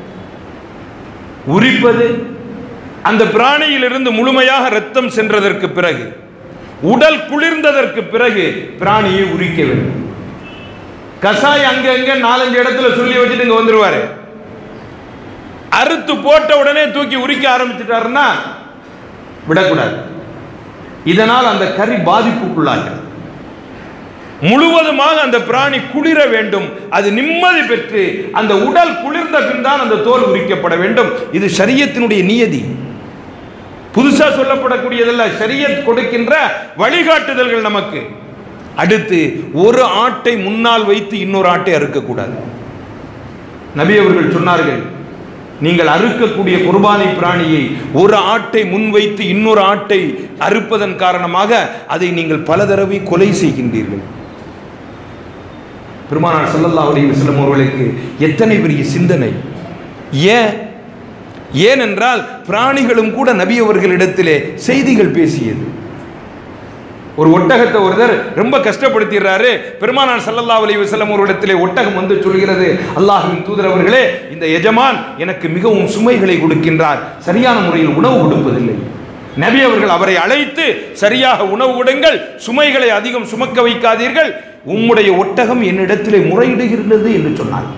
உரிப்பது அந்த பிராணியிலிருந்து முழுமையாக ரத்தம் சென்றதற்கு பிறகு உடல் குளிர்ந்ததற்கு பிறகு பிராணியை உரிக்க வேண்டும் கசாய் அங்க அங்க நாலஞ்சு இடத்துல சொல்லி வச்சுட்டு இங்க வந்துருவாரு அறுத்து போட்ட உடனே தூக்கி உரிக்க ஆரம்பிச்சிட்டாருன்னா விடக்கூடாது இதனால் அந்த கறி பாதிப்புக்குள்ளாகிறது முழுவதுமாக அந்த பிராணி குளிர வேண்டும் அது நிம்மதி பெற்று அந்த உடல் குளிர்ந்த பின் தான் அந்த தோல் உரிக்கப்பட வேண்டும் இது ஷரியத்தினுடைய நியதி புதுசா சொல்லப்படக்கூடியதல்ல ஷரியத் கொடுக்கின்ற வழிகாட்டுதல்கள் நமக்கு அடுத்து ஒரு ஆட்டை முன்னால் வைத்து இன்னொரு ஆட்டை அறுக்கக்கூடாது நபி அவர்கள் சொன்னார்கள் நீங்கள் அறுக்கக்கூடிய குர்பானி பிராணியை ஒரு ஆட்டை முன்வைத்து இன்னொரு ஆட்டை அறுப்பதன் காரணமாக அதை நீங்கள் பல தடவை கொலை செய்கின்றீர்கள் பெருமானார் ஸல்லல்லாஹு அலைஹி வஸல்லம் அவர்களுக்கு எத்தனை பெரிய சிந்தனை ஏன் ஏனென்றால் பிராணிகளும் கூட நபி அவர்களிடத்திலே செய்திகள் பேசியது ஒரு ஒட்டகத்தை ஒருத்தர் ரொம்ப கஷ்டப்படுத்திடுறாரு பெருமானார் ஸல்லல்லாஹு அலைஹி வஸல்லம் அவர்களிடத்திலே ஒட்டகம் வந்து சொல்கிறது அல்லாஹ்வின் தூதர் அவர்களே இந்த எஜமான் எனக்கு மிகவும் சுமைகளை கொடுக்கின்றார் சரியான முறையில் உணவு கொடுப்பதில்லை நபி அவர்கள் அவரை அழைத்து சரியாக உணவு கொடுங்கள் சுமைகளை அதிகம் சுமக்க வைக்காதீர்கள் உம்முடைய ஒட்டகம் என்னிடத்திலே முறையிடுகிறது என்று சொன்னார்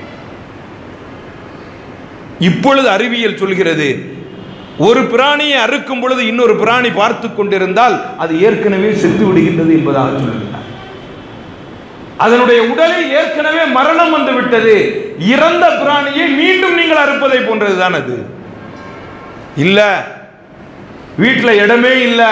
இப்பொழுது அறிவியல் சொல்கிறது ஒரு பிராணியை அறுக்கும் பொழுது இன்னொரு பிராணி பார்த்து கொண்டிருந்தால் அது ஏற்கனவே செத்து விடுகின்றது என்பதாக சொல்லுகிறார் அதனுடைய உடலில் ஏற்கனவே மரணம் வந்து விட்டது இறந்த பிராணியை மீண்டும் நீங்கள் அறுப்பதை போன்றதுதான் அது இல்ல வீட்டில் இடமே இல்லை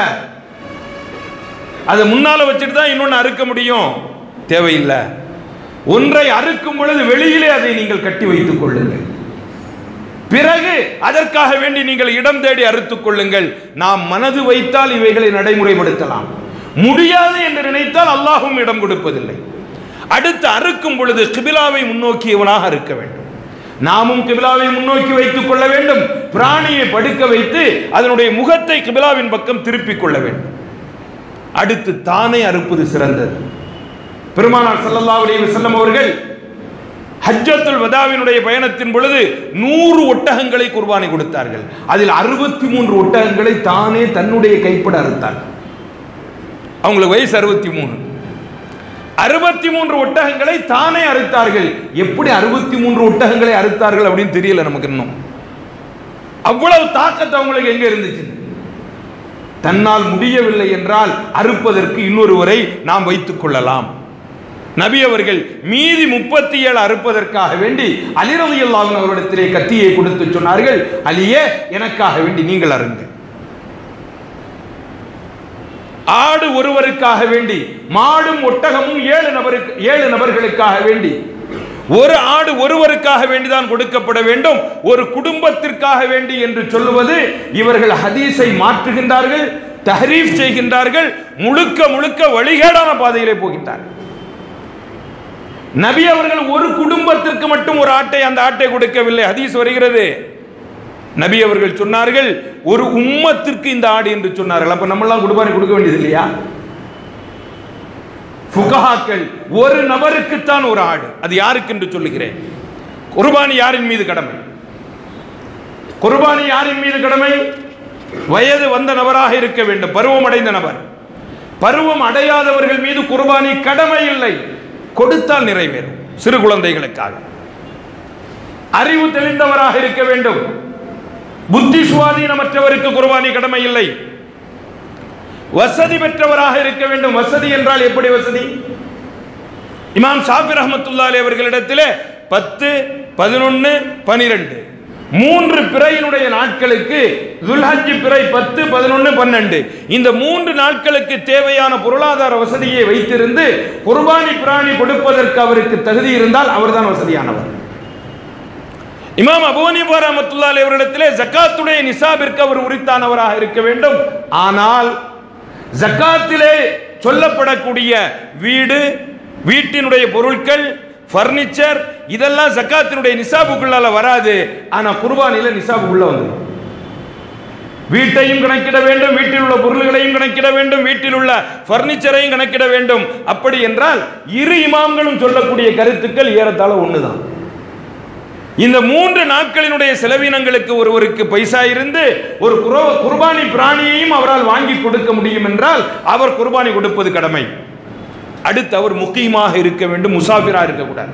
அதை முன்னால வச்சுட்டு தான் இன்னொன்று அறுக்க முடியும் தேவையில்லை ஒன்றை அறுக்கும் பொழுது வெளியிலே அதை நீங்கள் கட்டி வைத்துக் கொள்ளுங்கள் பிறகு அதற்காக வேண்டி நீங்கள் இடம் தேடி அறுத்துக் கொள்ளுங்கள் நாம் மனது வைத்தால் இவைகளை நடைமுறைப்படுத்தலாம் முடியாது என்று நினைத்தால் அல்லாஹும் இடம் கொடுப்பதில்லை அடுத்து அறுக்கும் பொழுது கிபிலாவை முன்னோக்கியவனாக இருக்க வேண்டும் நாமும் கிபிலாவை முன்னோக்கி வைத்துக் கொள்ள வேண்டும் பிராணியை படுக்க வைத்து அதனுடைய முகத்தை கிபிலாவின் பக்கம் திருப்பிக் கொள்ள வேண்டும் அடுத்து தானே அறுப்பது சிறந்தது பெருமானார் ஸல்லல்லாஹு அலைஹி வஸல்லம் அவர்கள் ஹஜ்ஜத்துல் வதாவினுடைய பயணத்தின் பொழுது நூறு ஒட்டகங்களை குர்பானி கொடுத்தார்கள் அதில் அறுபத்தி மூன்று ஒட்டகங்களை தானே தன்னுடைய கைப்பட அறுத்தார்கள் அவங்களுக்கு வயசு அறுபத்தி மூணு அறுபத்தி மூன்று ஒட்டகங்களை தானே அறுத்தார்கள் எப்படி அறுபத்தி மூன்று ஒட்டகங்களை அறுத்தார்கள் அப்படின்னு தெரியல நமக்கு இன்னும் அவ்வளவு தாக்கத்தை அவங்களுக்கு எங்க இருந்துச்சு தன்னால் முடியவில்லை என்றால் அறுப்பதற்கு இன்னொருவரை நாம் வைத்துக் கொள்ளலாம் நபி அவர்கள் மீதி முப்பத்தி ஏழு அறுப்பதற்காக வேண்டி அலிரதியல்லாவின் அவரிடத்திலே கத்தியை கொடுத்து சொன்னார்கள் அலியே எனக்காக வேண்டி நீங்கள் அருங்க ஆடு ஒருவருக்காக வேண்டி மாடும் ஒட்டகமும் ஏழு நபருக்கு ஏழு நபர்களுக்காக வேண்டி ஒரு ஆடு ஒருவருக்காக வேண்டிதான் கொடுக்கப்பட வேண்டும் ஒரு குடும்பத்திற்காக வேண்டி என்று சொல்லுவது இவர்கள் ஹதீஸை மாற்றுகின்றார்கள் தஹரீஃப் செய்கின்றார்கள் முழுக்க முழுக்க வழிகேடான பாதையிலே போகின்றார்கள் நபி அவர்கள் ஒரு குடும்பத்திற்கு மட்டும் ஒரு ஆட்டை அந்த ஆட்டை கொடுக்கவில்லை ஹதீஸ் வருகிறது நபி அவர்கள் சொன்னார்கள் ஒரு உம்மத்திற்கு இந்த ஆடு என்று சொன்னார்கள் அப்ப நம்மளாம் குர்பானி கொடுக்க வேண்டியது இல்லையா ஃபுகஹாக்கள் ஒரு நபருக்குத்தான் ஒரு ஆடு அது யாருக்கு என்று சொல்லுகிறேன் குர்பானி யாரின் மீது கடமை குர்பானி யாரின் மீது கடமை வயது வந்த நபராக இருக்க வேண்டும் பருவம் அடைந்த நபர் பருவம் அடையாதவர்கள் மீது குர்பானி கடமை இல்லை கொடுத்தால் நிறைவேறும் சிறு குழந்தைகளுக்காக அறிவு தெளிந்தவராக இருக்க வேண்டும் புத்தி சுவாதீனமற்றவருக்கு குர்பானி கடமை இல்லை வசதி பெற்றவராக இருக்க வேண்டும் வசதி என்றால் எப்படி வசதி இமாம் ஷாஃபி ரஹமத்துல்லாலி அவர்களிடத்திலே பத்து பதினொன்னு பனிரெண்டு மூன்று பிறையினுடைய நாட்களுக்கு துல்ஹஜ் பிறை பத்து பதினொன்று பன்னெண்டு இந்த மூன்று நாட்களுக்கு தேவையான பொருளாதார வசதியை வைத்திருந்து குர்பானி பிராணி கொடுப்பதற்கு அவருக்கு தகுதி இருந்தால் அவர்தான் வசதியானவர் இமாம் அபோனிபா ரஹமத்துல்லாலி அவரிடத்திலே ஜக்காத்துடைய நிசாபிற்கு அவர் உரித்தானவராக இருக்க வேண்டும் ஆனால் ஜக்காத்திலே சொல்லப்படக்கூடிய வீடு வீட்டினுடைய பொருட்கள் ஃபர்னிச்சர் இதெல்லாம் ஜக்காத்தினுடைய நிசாபுக்குள்ளால வராது ஆனா குர்பானில நிசாபுக்குள்ள வந்துடும் வீட்டையும் கணக்கிட வேண்டும் வீட்டில் உள்ள பொருள்களையும் கணக்கிட வேண்டும் வீட்டில் உள்ள பர்னிச்சரையும் கணக்கிட வேண்டும் அப்படி என்றால் இரு இமாம்களும் சொல்லக்கூடிய கருத்துக்கள் ஏறத்தாழ ஒண்ணுதான் இந்த மூன்று நாட்களினுடைய செலவினங்களுக்கு ஒருவருக்கு பைசா இருந்து ஒரு குரோ- குர்பானி பிராணியையும் அவரால் வாங்கி கொடுக்க முடியும் என்றால் அவர் குர்பானி கொடுப்பது கடமை அடுத்து அவர் முக்கியமாக இருக்க வேண்டும் முசாஃபிரா இருக்கக்கூடாது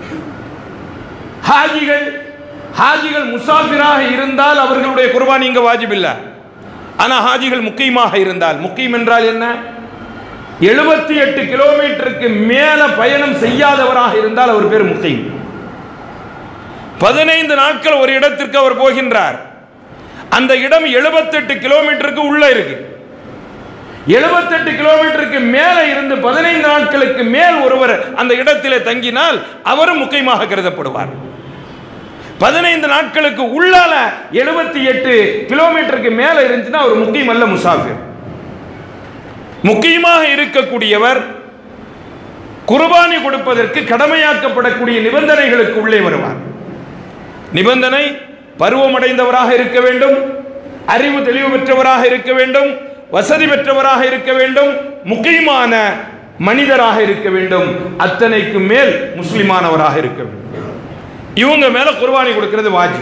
ஹாஜிகள் ஹாஜிகள் முசாஃபிராக இருந்தால் அவர்களுடைய குர்பானி இங்க வாஜிப் இல்ல ஆனா ஹாஜிகள் முக்கியமாக இருந்தால் முக்கியம் என்றால் என்ன எழுபத்தி எட்டு கிலோமீட்டருக்கு மேல பயணம் செய்யாதவராக இருந்தால் அவர் பேர் முக்கியம் பதினைந்து நாட்கள் ஒரு இடத்திற்கு அவர் போகின்றார் அந்த இடம் 78 கிலோமீட்டருக்கு உள்ள இருக்கு 78 கிலோமீட்டருக்கு மேல இருந்து பதினைந்து நாட்களுக்கு மேல் ஒருவர் அந்த இடத்திலே தங்கினால் அவரும் முக்கியமாக கருதப்படுவார் பதினைந்து நாட்களுக்கு உள்ளால 78 எட்டு கிலோமீட்டருக்கு மேல இருந்துச்சுன்னா அவர் முக்கியம் அல்ல முசாஃபிர் முக்கியமாக இருக்கக்கூடியவர் குர்பானி கொடுப்பதற்கு கடமையாக்கப்படக்கூடிய நிபந்தனைகளுக்கு உள்ளே வருவார் நிபந்தனை பருவமடைந்தவராக இருக்க வேண்டும் அறிவு தெளிவு பெற்றவராக இருக்க வேண்டும் வசதி பெற்றவராக இருக்க வேண்டும் முக்கியமான மனிதராக இருக்க வேண்டும் அத்தனைக்கு மேல் முஸ்லிமானவராக இருக்க வேண்டும் இவங்க மேல குர்பானி கொடுக்கிறது வாஜி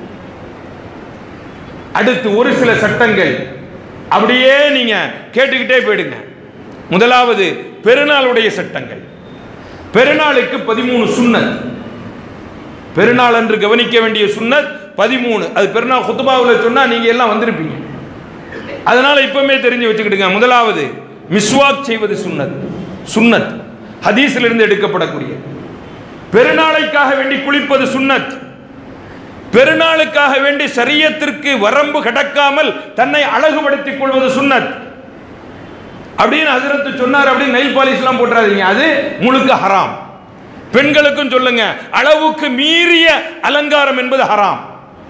அடுத்து ஒரு சில சட்டங்கள் அப்படியே நீங்க கேட்டுக்கிட்டே போயிடுங்க முதலாவது பெருநாளுடைய சட்டங்கள் பெருநாளுக்கு பதிமூணு சுன்னத் பெருநாள் அன்று கவனிக்க வேண்டிய சுன்னத் பதிமூணு அது பெருநாள் குத்துபாவில் சொன்னா நீங்க எல்லாம் வந்திருப்பீங்க அதனால இப்பவுமே தெரிஞ்சு வச்சுக்கிடுங்க முதலாவது மிஸ்வாக் செய்வது சுன்னத் சுன்னத் ஹதீஸில் இருந்து எடுக்கப்படக்கூடிய பெருநாளைக்காக வேண்டி குளிப்பது சுன்னத் பெருநாளுக்காக வேண்டி சரியத்திற்கு வரம்பு கடக்காமல் தன்னை அழகுபடுத்திக் கொள்வது சுன்னத் அப்படின்னு ஹசரத்து சொன்னார் அப்படின்னு நெயில் பாலிஷ்லாம் போட்டுறாதீங்க அது முழுக்க ஹராம் பெண்களுக்கும் சொல்லுங்க அளவுக்கு மீறிய அலங்காரம் என்பது ஹராம்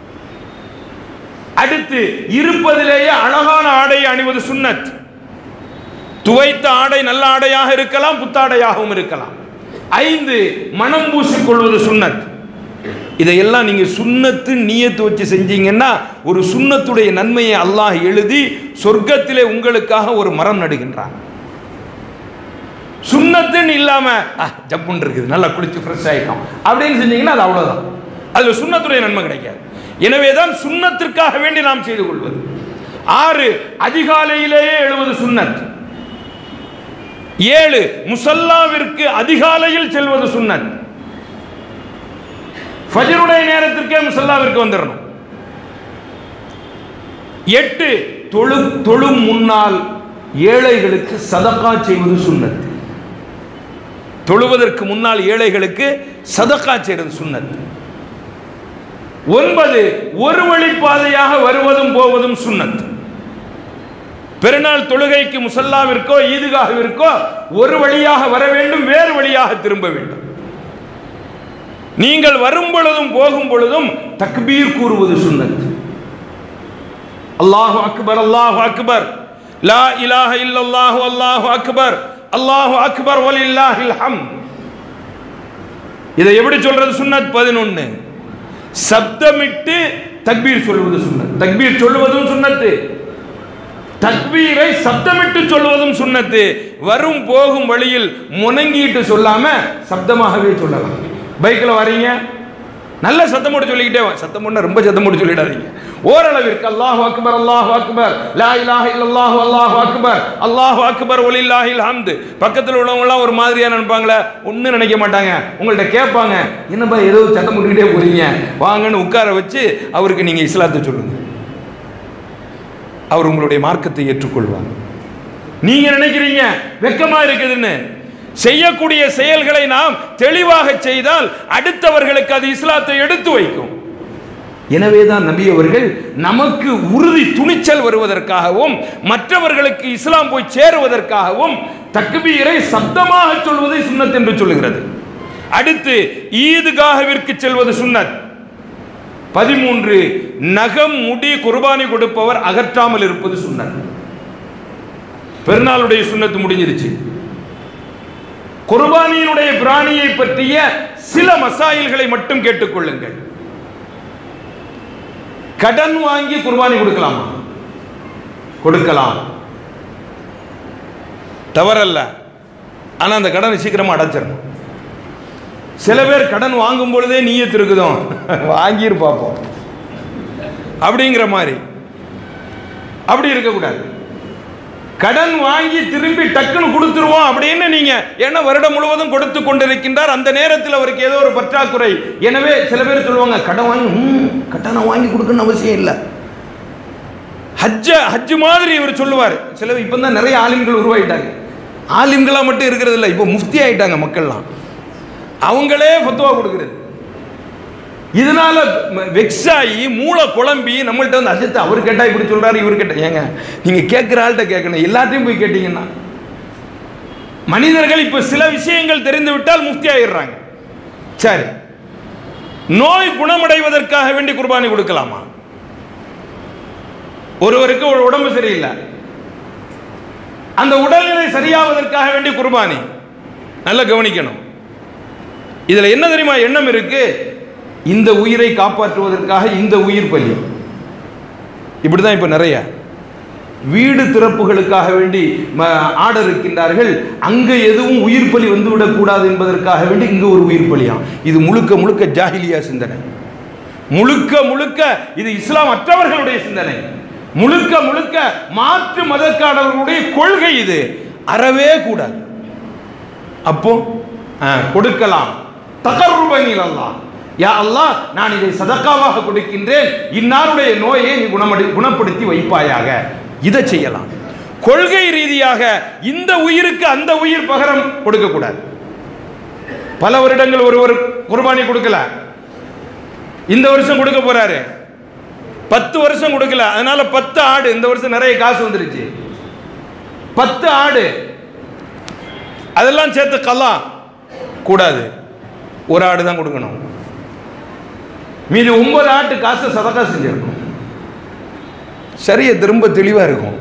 அடுத்து இருப்பதிலேயே அழகான ஆடை அணிவது சுன்னத் துவைத்த ஆடை நல்ல ஆடையாக இருக்கலாம் புத்தாடையாகவும் இருக்கலாம் ஐந்து மனம் பூசிக்கொள்வது சுன்னத் இதையெல்லாம் நீங்க சுன்னத்து நீயத்து வச்சு செஞ்சீங்கன்னா ஒரு சுன்னத்துடைய நன்மையை அல்லாஹ் எழுதி சொர்க்கத்திலே உங்களுக்காக ஒரு மரம் நடுகின்றான் சுன்னத்துன்னு இல்லாம "ஆ, ஜப்புன்னு இருக்குது நல்லா குளிச்சு ஃப்ரெஷ் ஆயிட்டோம் அப்படின்னு செஞ்சீங்கன்னா அது அவ்வளவுதான் அதுல சுன்னத்துடைய நன்மை கிடைக்காது எனவே தான் சுன்னத்திற்காக வேண்டி நாம் செய்து கொள்வது ஆறு அதிகாலையிலேயே எழுவது சுன்னத் ஏழு முசல்லாவிற்கு அதிகாலையில் செல்வது சுன்னத் ஃபஜருடைய நேரத்திற்கே முசல்லாவிற்கு வந்துடணும் எட்டு தொழு தொழும் முன்னால் ஏழைகளுக்கு சதக்கா செய்வது சுன்னத் தொழுவதற்கு முன்னால் ஏழைகளுக்கு சதக்கா செய்வது சுன்னத் ஒன்பது ஒரு வழிப்பாதையாக வருவதும் போவதும் சுன்னத் பெருநாள் தொழுகைக்கு முசல்லாவிற்கோ ஈதுகாகவிற்கோ ஒரு வழியாக வர வேண்டும் வேறு வழியாக திரும்ப வேண்டும் நீங்கள் வரும் பொழுதும் போகும் பொழுதும் தக்பீர் கூறுவது சுன்னத் அல்லாஹு அக்பர் அல்லாஹு அக்பர் லா இலாஹ இல்லல்லாஹு அல்லாஹு அக்பர் அல்லாஹு அக்பர் வலில்லாஹில் ஹம் இதை எப்படி சொல்றது சுன்னத் பதினொன்னு சப்தமிட்டு தக்பீர் சொல்வது சுன்னத் தக்பீர் சொல்லுவதும் சுன்னத்து தக்பீரை சப்தமிட்டு சொல்வதும் சுன்னத்து வரும் போகும் வழியில் முனங்கிட்டு சொல்லாம சப்தமாகவே சொல்லலாம் பைக்கில் வரீங்க நல்ல சத்தம் போட்டு சொல்லிக்கிட்டே வா. சத்தம் போட்டு ரொம்ப சத்தம் போட்டு சொல்லிடாதீங்க ஓரளவிற்கு அல்லாஹ் அக்பர் அல்லாஹ் அக்பர் லா இலாஹ இல்லல்லாஹு அல்லாஹ் அக்பர் அல்லாஹ் அக்பர் ஒலில்லாஹில் ஹம்து பக்கத்தில் உள்ளவங்கலாம் ஒரு மாதிரியா நினைப்பாங்களே ஒன்றும் நினைக்க மாட்டாங்க உங்கள்ட்ட கேட்பாங்க என்னப்பா ஏதோ சத்தம் போட்டுக்கிட்டே போறீங்க வாங்கன்னு உட்கார வச்சு அவருக்கு நீங்க இஸ்லாத்தை சொல்லுங்க அவர் உங்களுடைய மார்க்கத்தை ஏற்றுக்கொள்வார் நீங்க நினைக்கிறீங்க வெக்கமா இருக்குதுன்னு செய்யக்கூடிய செயல்களை நாம் தெளிவாக செய்தால் அடுத்தவர்களுக்கு அது இஸ்லாத்தை எடுத்து வைக்கும் எனவேதான் நபி அவர்கள் நமக்கு உறுதி துணிச்சல் வருவதற்காகவும் மற்றவர்களுக்கு இஸ்லாம் போய் சேருவதற்காகவும் தக்பீரை சப்தமாக சொல்வதை சுன்னத் என்று சொல்லுகிறது அடுத்து ஈதுகாகவிற்கு செல்வது சுன்னத் பதிமூன்று நகம் முடி குர்பானி கொடுப்பவர் அகற்றாமல் இருப்பது சுன்னத் பெருநாளுடைய சுண்ணத்து முடிஞ்சிருச்சு குர்பானியினுடைய பிராணியை பற்றிய சில மசாயில்களை மட்டும் கேட்டுக்கொள்ளுங்கள் கடன் வாங்கி குர்பானி கொடுக்கலாமா கொடுக்கலாம் தவறல்ல ஆனா அந்த கடனை சீக்கிரமா அடைச்சிடணும் சில பேர் கடன் வாங்கும் பொழுதே நீயத்து இருக்குதோ வாங்கிரு பார்ப்போம் அப்படிங்கிற மாதிரி அப்படி இருக்கக்கூடாது கடன் வாங்கி திரும்பி டக்குன்னு கொடுத்துருவோம் அப்படின்னு நீங்க ஏன்னா வருடம் முழுவதும் கொடுத்து கொண்டிருக்கின்றார் அந்த நேரத்தில் அவருக்கு ஏதோ ஒரு பற்றாக்குறை எனவே சில பேர் சொல்லுவாங்க கடன் வாங்கி ம், கடனை வாங்கி கொடுக்கணும்னு அவசியம் இல்லை ஹஜ்ஜ ஹஜ் மாதிரி இவர் சொல்லுவார் சில இப்போ தான் நிறைய ஆலிம்கள் உருவாயிட்டாங்க ஆலிம்களா மட்டும் இருக்கிறது இல்லை இப்போ முஃப்தி ஆயிட்டாங்க மக்கள்லாம் அவங்களே ஃபத்துவா கொடுக்கிறது இதனால வெக்ஸ் ஆகி மூளை குழம்பி நம்மள்ட்ட வந்து அஜித் அவர் கேட்டா இப்படி சொல்றாரு இவர் கேட்டா ஏங்க நீங்க கேட்கிற ஆள்கிட்ட கேட்கணும் எல்லாத்தையும் போய் கேட்டீங்கன்னா மனிதர்கள் இப்ப சில விஷயங்கள் தெரிந்து விட்டால் முஃப்தி ஆயிடுறாங்க சரி நோய் குணமடைவதற்காக வேண்டி குர்பானி கொடுக்கலாமா ஒருவருக்கு ஒரு உடம்பு சரியில்லை அந்த உடல்நிலை சரியாவதற்காக வேண்டி குர்பானி நல்லா கவனிக்கணும் இதுல என்ன தெரியுமா எண்ணம் இருக்கு இந்த உயிரை காப்பாற்றுவதற்காக இந்த உயிர் பலி இப்படிதான் இப்ப நிறைய வீடு திறப்புகளுக்காக வேண்டி ம- ஆர்டர் இருக்கின்றார்கள் அங்க எதுவும் உயிர் பலி வந்துவிடக் கூடாது என்பதற்காக வேண்டி இங்க ஒரு உயிர் பலியாம் இது முழுக்க முழுக்க ஜாஹிலியா சிந்தனை முழுக்க முழுக்க இது இஸ்லாம் அற்றவர்களுடைய சிந்தனை முழுக்க முழுக்க மாற்று மதக்காரர்களுடைய கொள்கை இது அறவே கூடாது அப்போ ஆ, கொடுக்கலாம் தகர்ருபனில் அல்லாஹ் யா அல்லாஹ் நான் இதை சதக்காவாக கொடுக்கின்றேன் இன்னாருடைய நோயை நீ குணமடி குணப்படுத்தி வைப்பாயாக இதை செய்யலாம் கொள்கை ரீதியாக இந்த உயிருக்கு அந்த உயிர் பகரம் கொடுக்கக்கூடாது பல வருடங்கள் ஒருவர் குர்பானி கொடுக்கல இந்த வருஷம் கொடுக்க போறாரு பத்து வருஷம் கொடுக்கல அதனால பத்து ஆடு இந்த வருஷம் நிறைய காசு வந்துருச்சு பத்து ஆடு அதெல்லாம் சேர்த்து கல்லா கூடாது ஒரு ஆடு தான் கொடுக்கணும் மீதி ஒன்பது ஆட்டு காசு சதக்கா செஞ்சிருக்கணும் சரியா திரும்ப தெளிவா இருக்கும்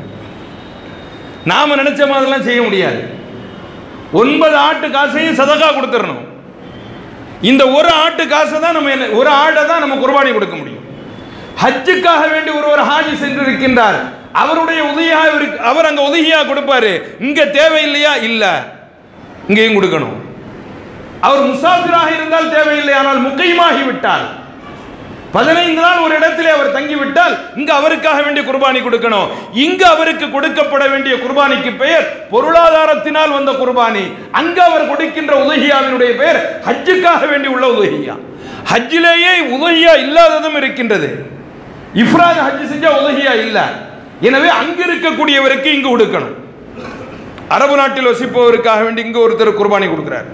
நாம நினைச்ச மாதிரிலாம் செய்ய முடியாது ஒன்பது ஆட்டு காசையும் சதக்கா கொடுத்துடணும் இந்த ஒரு ஆட்டு காசை தான் நம்ம என்ன ஒரு ஆடை தான் நம்ம குர்பானி கொடுக்க முடியும் ஹஜ்ஜுக்காக வேண்டி ஒருவர் ஹாஜி சென்று இருக்கின்றார் அவருடைய உதவியா இருக்கு அவர் அங்க உதவியா கொடுப்பாரு இங்க தேவையில்லையா இல்ல இங்கேயும் கொடுக்கணும் அவர் முசாஃபிராக இருந்தால் தேவையில்லை ஆனால் முக்கையுமாகி விட்டால் பதினைந்து நாள் ஒரு இடத்திலே அவர் தங்கிவிட்டால் இங்க அவருக்காக வேண்டிய குர்பானி கொடுக்கணும் இங்க அவருக்கு கொடுக்கப்பட வேண்டிய குர்பானிக்கு பெயர் பொருளாதாரத்தினால் வந்த குர்பானி அங்க அவர் கொடுக்கின்ற உதகியாவினுடைய பெயர் ஹஜ்ஜுக்காக வேண்டி உள்ள உதகியா ஹஜ்ஜிலேயே உதகியா இல்லாததும் இருக்கின்றது இஃப்ராத் ஹஜ் செஞ்சா உதகியா இல்ல எனவே அங்க இருக்கக்கூடியவருக்கு இங்கு கொடுக்கணும் அரபு நாட்டில் வசிப்பவருக்காக வேண்டி இங்க ஒருத்தர் குர்பானி கொடுக்கிறார்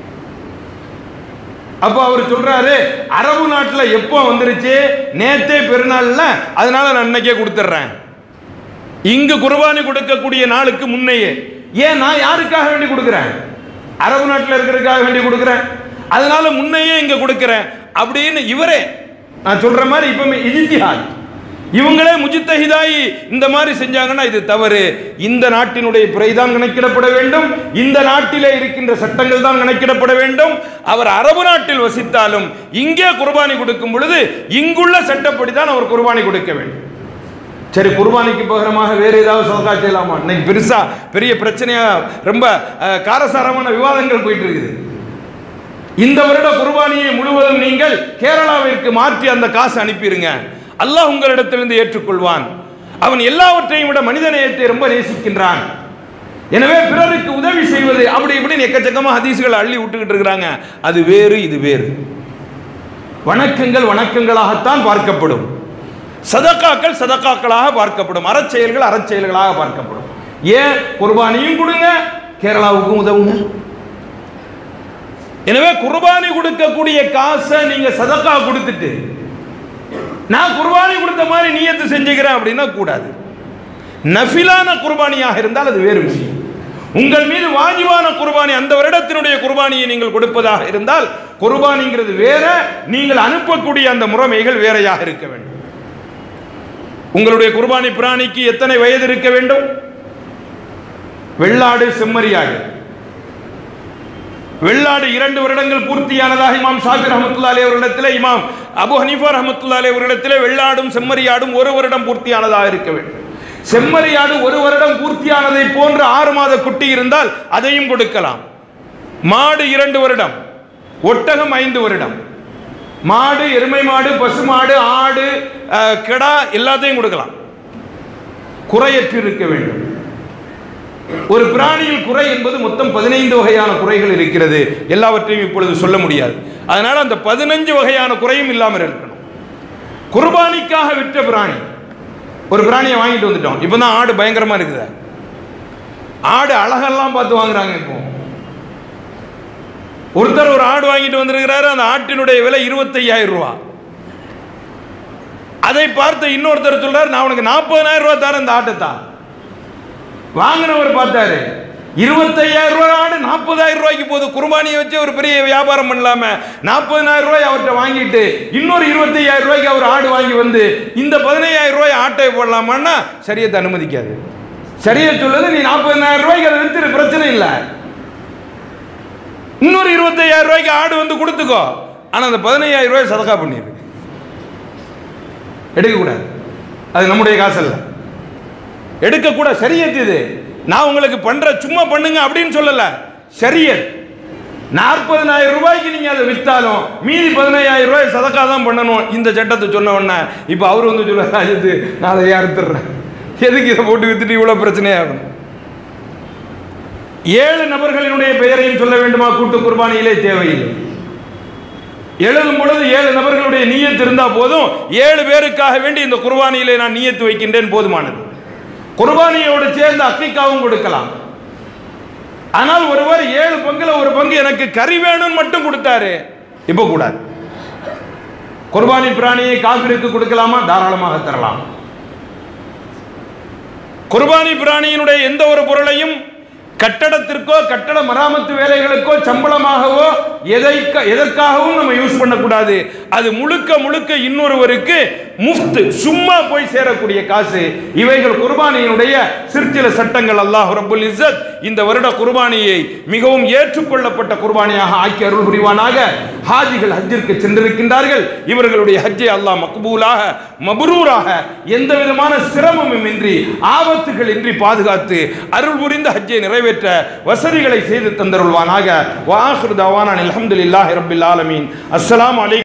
அப்போ அவர் சொல்றாரு அரபு நாட்டில் எப்போ வந்துருச்சு நேத்தே பெருநாள்ல அதனால நான் இன்னைக்கே கொடுத்துட்றேன் இங்கு குர்பானி கொடுக்கக்கூடிய நாளுக்கு முன்னையே ஏன் நான் யாருக்காக வேண்டி கொடுக்குறேன் அரபு நாட்டில் இருக்கிறதுக்காக வேண்டி கொடுக்குறேன் அதனால முன்னையே இங்க கொடுக்குறேன் அப்படின்னு இவரே நான் சொல்ற மாதிரி இப்போ இஜித்திஹாத் இவங்களே முஜித்தஹிதாயி இந்த மாதிரி செஞ்சாங்கன்னா இது தவறு இந்த நாட்டினுடைய பிறை தான் கணக்கிடப்பட வேண்டும் இந்த நாட்டிலே இருக்கின்ற சட்டங்கள் தான் கணக்கிடப்பட வேண்டும் அவர் அரபு நாட்டில் வசித்தாலும் இங்கே குர்பானி கொடுக்கும் பொழுது இங்குள்ள சட்டப்படி தான் அவர் குர்பானி கொடுக்க வேண்டும் சரி குர்பானிக்கு பகரமாக வேற ஏதாவது சதக்கா செய்யலாமா இன்னைக்கு பெருசா பெரிய பிரச்சனையா ரொம்ப அஹ், காரசாரமான விவாதங்கள் போயிட்டு இருக்குது இந்த வருட குர்பானியை முழுவதும் நீங்கள் கேரளாவிற்கு மாற்றி அந்த காசு அனுப்பிடுங்க அல்லாஹ் உங்களிடத்திலிருந்து ஏற்றுக்கொள்வான் அவன் எல்லாவற்றையும் விட மனித நேயத்தை ரொம்ப நேசிக்கின்றான் எனவே பிறருக்கு உதவி செய்வது அப்படி இப்படின்னு எக்கச்சக்கமா ஹதீஸ்களை அள்ளி விட்டுக்கிட்டு இருக்கிறாங்க அது வேறு இது வேறு வணக்கங்கள் வணக்கங்களாகத்தான் பார்க்கப்படும் சதக்காக்கள் சதக்காக்களாக பார்க்கப்படும் அறச்செயல்கள் அறச்செயல்களாக பார்க்கப்படும் ஏன் குர்பானியும் கொடுங்க கேரளாவுக்கும் உதவுங்க எனவே குர்பானி கொடுக்கக்கூடிய காசை நீங்க சதக்கா கொடுத்துட்டு நான் குர்பானி கொடுத்த மாதிரி நியத்து செஞ்சுக்கிறேன் அப்படின்னா கூடாது நஃபிலான குர்பானியாக இருந்தால் அது வேறு விஷயம் உங்கள் மீது வாஜிவான குர்பானி அந்த வருடத்தினுடைய குர்பானியை நீங்கள் கொடுப்பதாக இருந்தால் குர்பானிங்கிறது வேற நீங்கள் அனுப்பக்கூடிய அந்த முறைமைகள் வேறையாக இருக்க வேண்டும் உங்களுடைய குர்பானி பிராணிக்கு எத்தனை வயது இருக்க வேண்டும் வெள்ளாடு செம்மறியாடு வெள்ளாடு இரண்டு வருடங்கள் பூர்த்தியானதாக இமாம் ஷாஃபி ரஹமத்துல்லாலே அவர்களிடத்திலே இமாம் அபு ஹனீஃபா ரஹமத்துல்லாலே அவர்களிடத்திலே வெள்ளாடும் செம்மறியாடும் ஒரு வருடம் பூர்த்தியானதாக இருக்க வேண்டும் செம்மறியாடு ஒரு வருடம் பூர்த்தியானதை போன்று ஆறு மாத குட்டி இருந்தால் அதையும் கொடுக்கலாம் மாடு இரண்டு வருடம் ஒட்டகம் ஐந்து வருடம் மாடு எருமை மாடு பசு மாடு ஆடு அஹ், கிடா எல்லாத்தையும் கொடுக்கலாம் குறையற்று இருக்க வேண்டும் ஒரு பிராணியில் குறை என்பது மொத்தம் பதினைந்து வகையான குறைகள் இருக்கிறது எல்லாவற்றையும் இப்பொழுது சொல்ல முடியாது அதனால அந்த பதினஞ்சு வகையான குறையும் இல்லாமல் இருக்கணும் குர்பானிக்காக விற்ற பிராணி ஒரு பிராணியை வாங்கிட்டு வந்துட்டோம் இப்போ தான் ஆடு பயங்கரமா இருக்குது ஆடு அழகெல்லாம் பார்த்து வாங்குறாங்க இப்போ ஒருத்தர் ஒரு ஆடு வாங்கிட்டு வந்திருக்கிறாரு அந்த ஆட்டினுடைய விலை இருபத்தையாயிரம் ரூபா அதை பார்த்து இன்னொருத்தர் சொல்றாரு நான் உனக்கு நாற்பதனாயிரம் ரூபாய் தரேன் இந்த ஆட்டை தான் வாங்கினவர் பார்த்தாரு இருபத்தையாயிரம் ரூபாய் ஆடு நாற்பதாயிரம் ரூபாய்க்கு போகுது குர்பானியை வச்சு ஒரு பெரிய வியாபாரம் பண்ணலாம நாற்பதாயிரம் ரூபாய் அவர்கிட்ட வாங்கிட்டு இன்னொரு இருபத்தையாயிரம் ரூபாய்க்கு அவர் ஆடு வாங்கி வந்து இந்த பதினையாயிரம் ரூபாய் ஆட்டை போடலாமான்னா சரியத்தை அனுமதிக்காது சரியா சொல்லுது நீ நாற்பதாயிரம் ரூபாய்க்கு அதை வித்துரு பிரச்சனை இல்லை இன்னொரு இருபத்தையாயிரம் ரூபாய்க்கு ஆடு வந்து கொடுத்துக்கோ ஆனா அந்த பதினையாயிரம் ரூபாய் சதக்கா பண்ணிடு எடுக்கக்கூடாது அது நம்முடைய காசு இல்லை எடுக்கக்கூட சரியத் இது நான் உங்களுக்கு பண்ற சும்மா பண்ணுங்க அப்படின்னு சொல்லல சரியத் நாற்பதனாயிரம் ரூபாய்க்கு நீங்க அதை வித்தாலும் மீதி பதினையாயிரம் ரூபாய் சதக்கா தான் பண்ணணும் இந்த சட்டத்தை சொன்ன உடனே இப்போ அவர் வந்து சொல்ல இது நான் அதை அறுத்துடுறேன் எதுக்கு இதை போட்டு வித்துட்டு இவ்வளோ பிரச்சனையாகும் ஏழு நபர்களினுடைய பெயரையும் சொல்ல வேண்டுமா கூட்டு குர்பானியிலே தேவையில்லை எழுதும் பொழுது ஏழு நபர்களுடைய நீயத்து இருந்தா போதும் ஏழு பேருக்காக வேண்டி இந்த குர்பானியிலே நான் நீயத்து வைக்கின்றேன் போதுமானது குர்பானியோடு சேர்ந்து அக்கிக்காவும் கொடுக்கலாம் ஆனால் ஒருவர் ஏழு பங்குல ஒரு பங்கு எனக்கு கறி வேணும்னு மட்டும் கொடுத்தாரு இப்போ கூடாது குர்பானி பிராணியை காபிருக்கு கொடுக்கலாமா தாராளமாக தரலாம் குர்பானி பிராணியினுடைய எந்த ஒரு பொருளையும் கட்டடத்திற்கோ கட்டட மராமத்து வேலைகளுக்கோ சம்பளமாகவோ எதை எதற்காகவும் நம்ம யூஸ் பண்ணக்கூடாது அது முழுக்க முழுக்க இன்னொருவருக்கு முஃப்த் சும்மா போய் சேரக்கூடிய காசு இவைகள் குர்பானியினுடைய சிற்சில சட்டங்கள் அல்லாஹ் ரப்புல் இஸ்ஸத் இந்த வருட குர்பானியை மிகவும் ஏற்றுக்கொள்ளப்பட்ட குர்பானியாக ஆக்கி அருள் புரிவானாக ஹாஜிகள் ஹஜ்ஜிற்கு சென்றிருக்கின்றார்கள் இவர்களுடைய ஹஜ்ஜை அல்லாஹ் மக்பூலாக மபரூராக எந்த விதமான சிரமமும் இன்றி ஆபத்துகள் இன்றி பாதுகாத்து அருள் புரிந்த ஹஜ்ஜை நிறைவேற்ற வசதிகளை செய்து தந்தருள்வானாக வாஹிர் தவானான் அல்ஹம்துலில்லாஹி ரப்பில் ஆலமீன் அஸ்ஸலாமு அலைக்கும்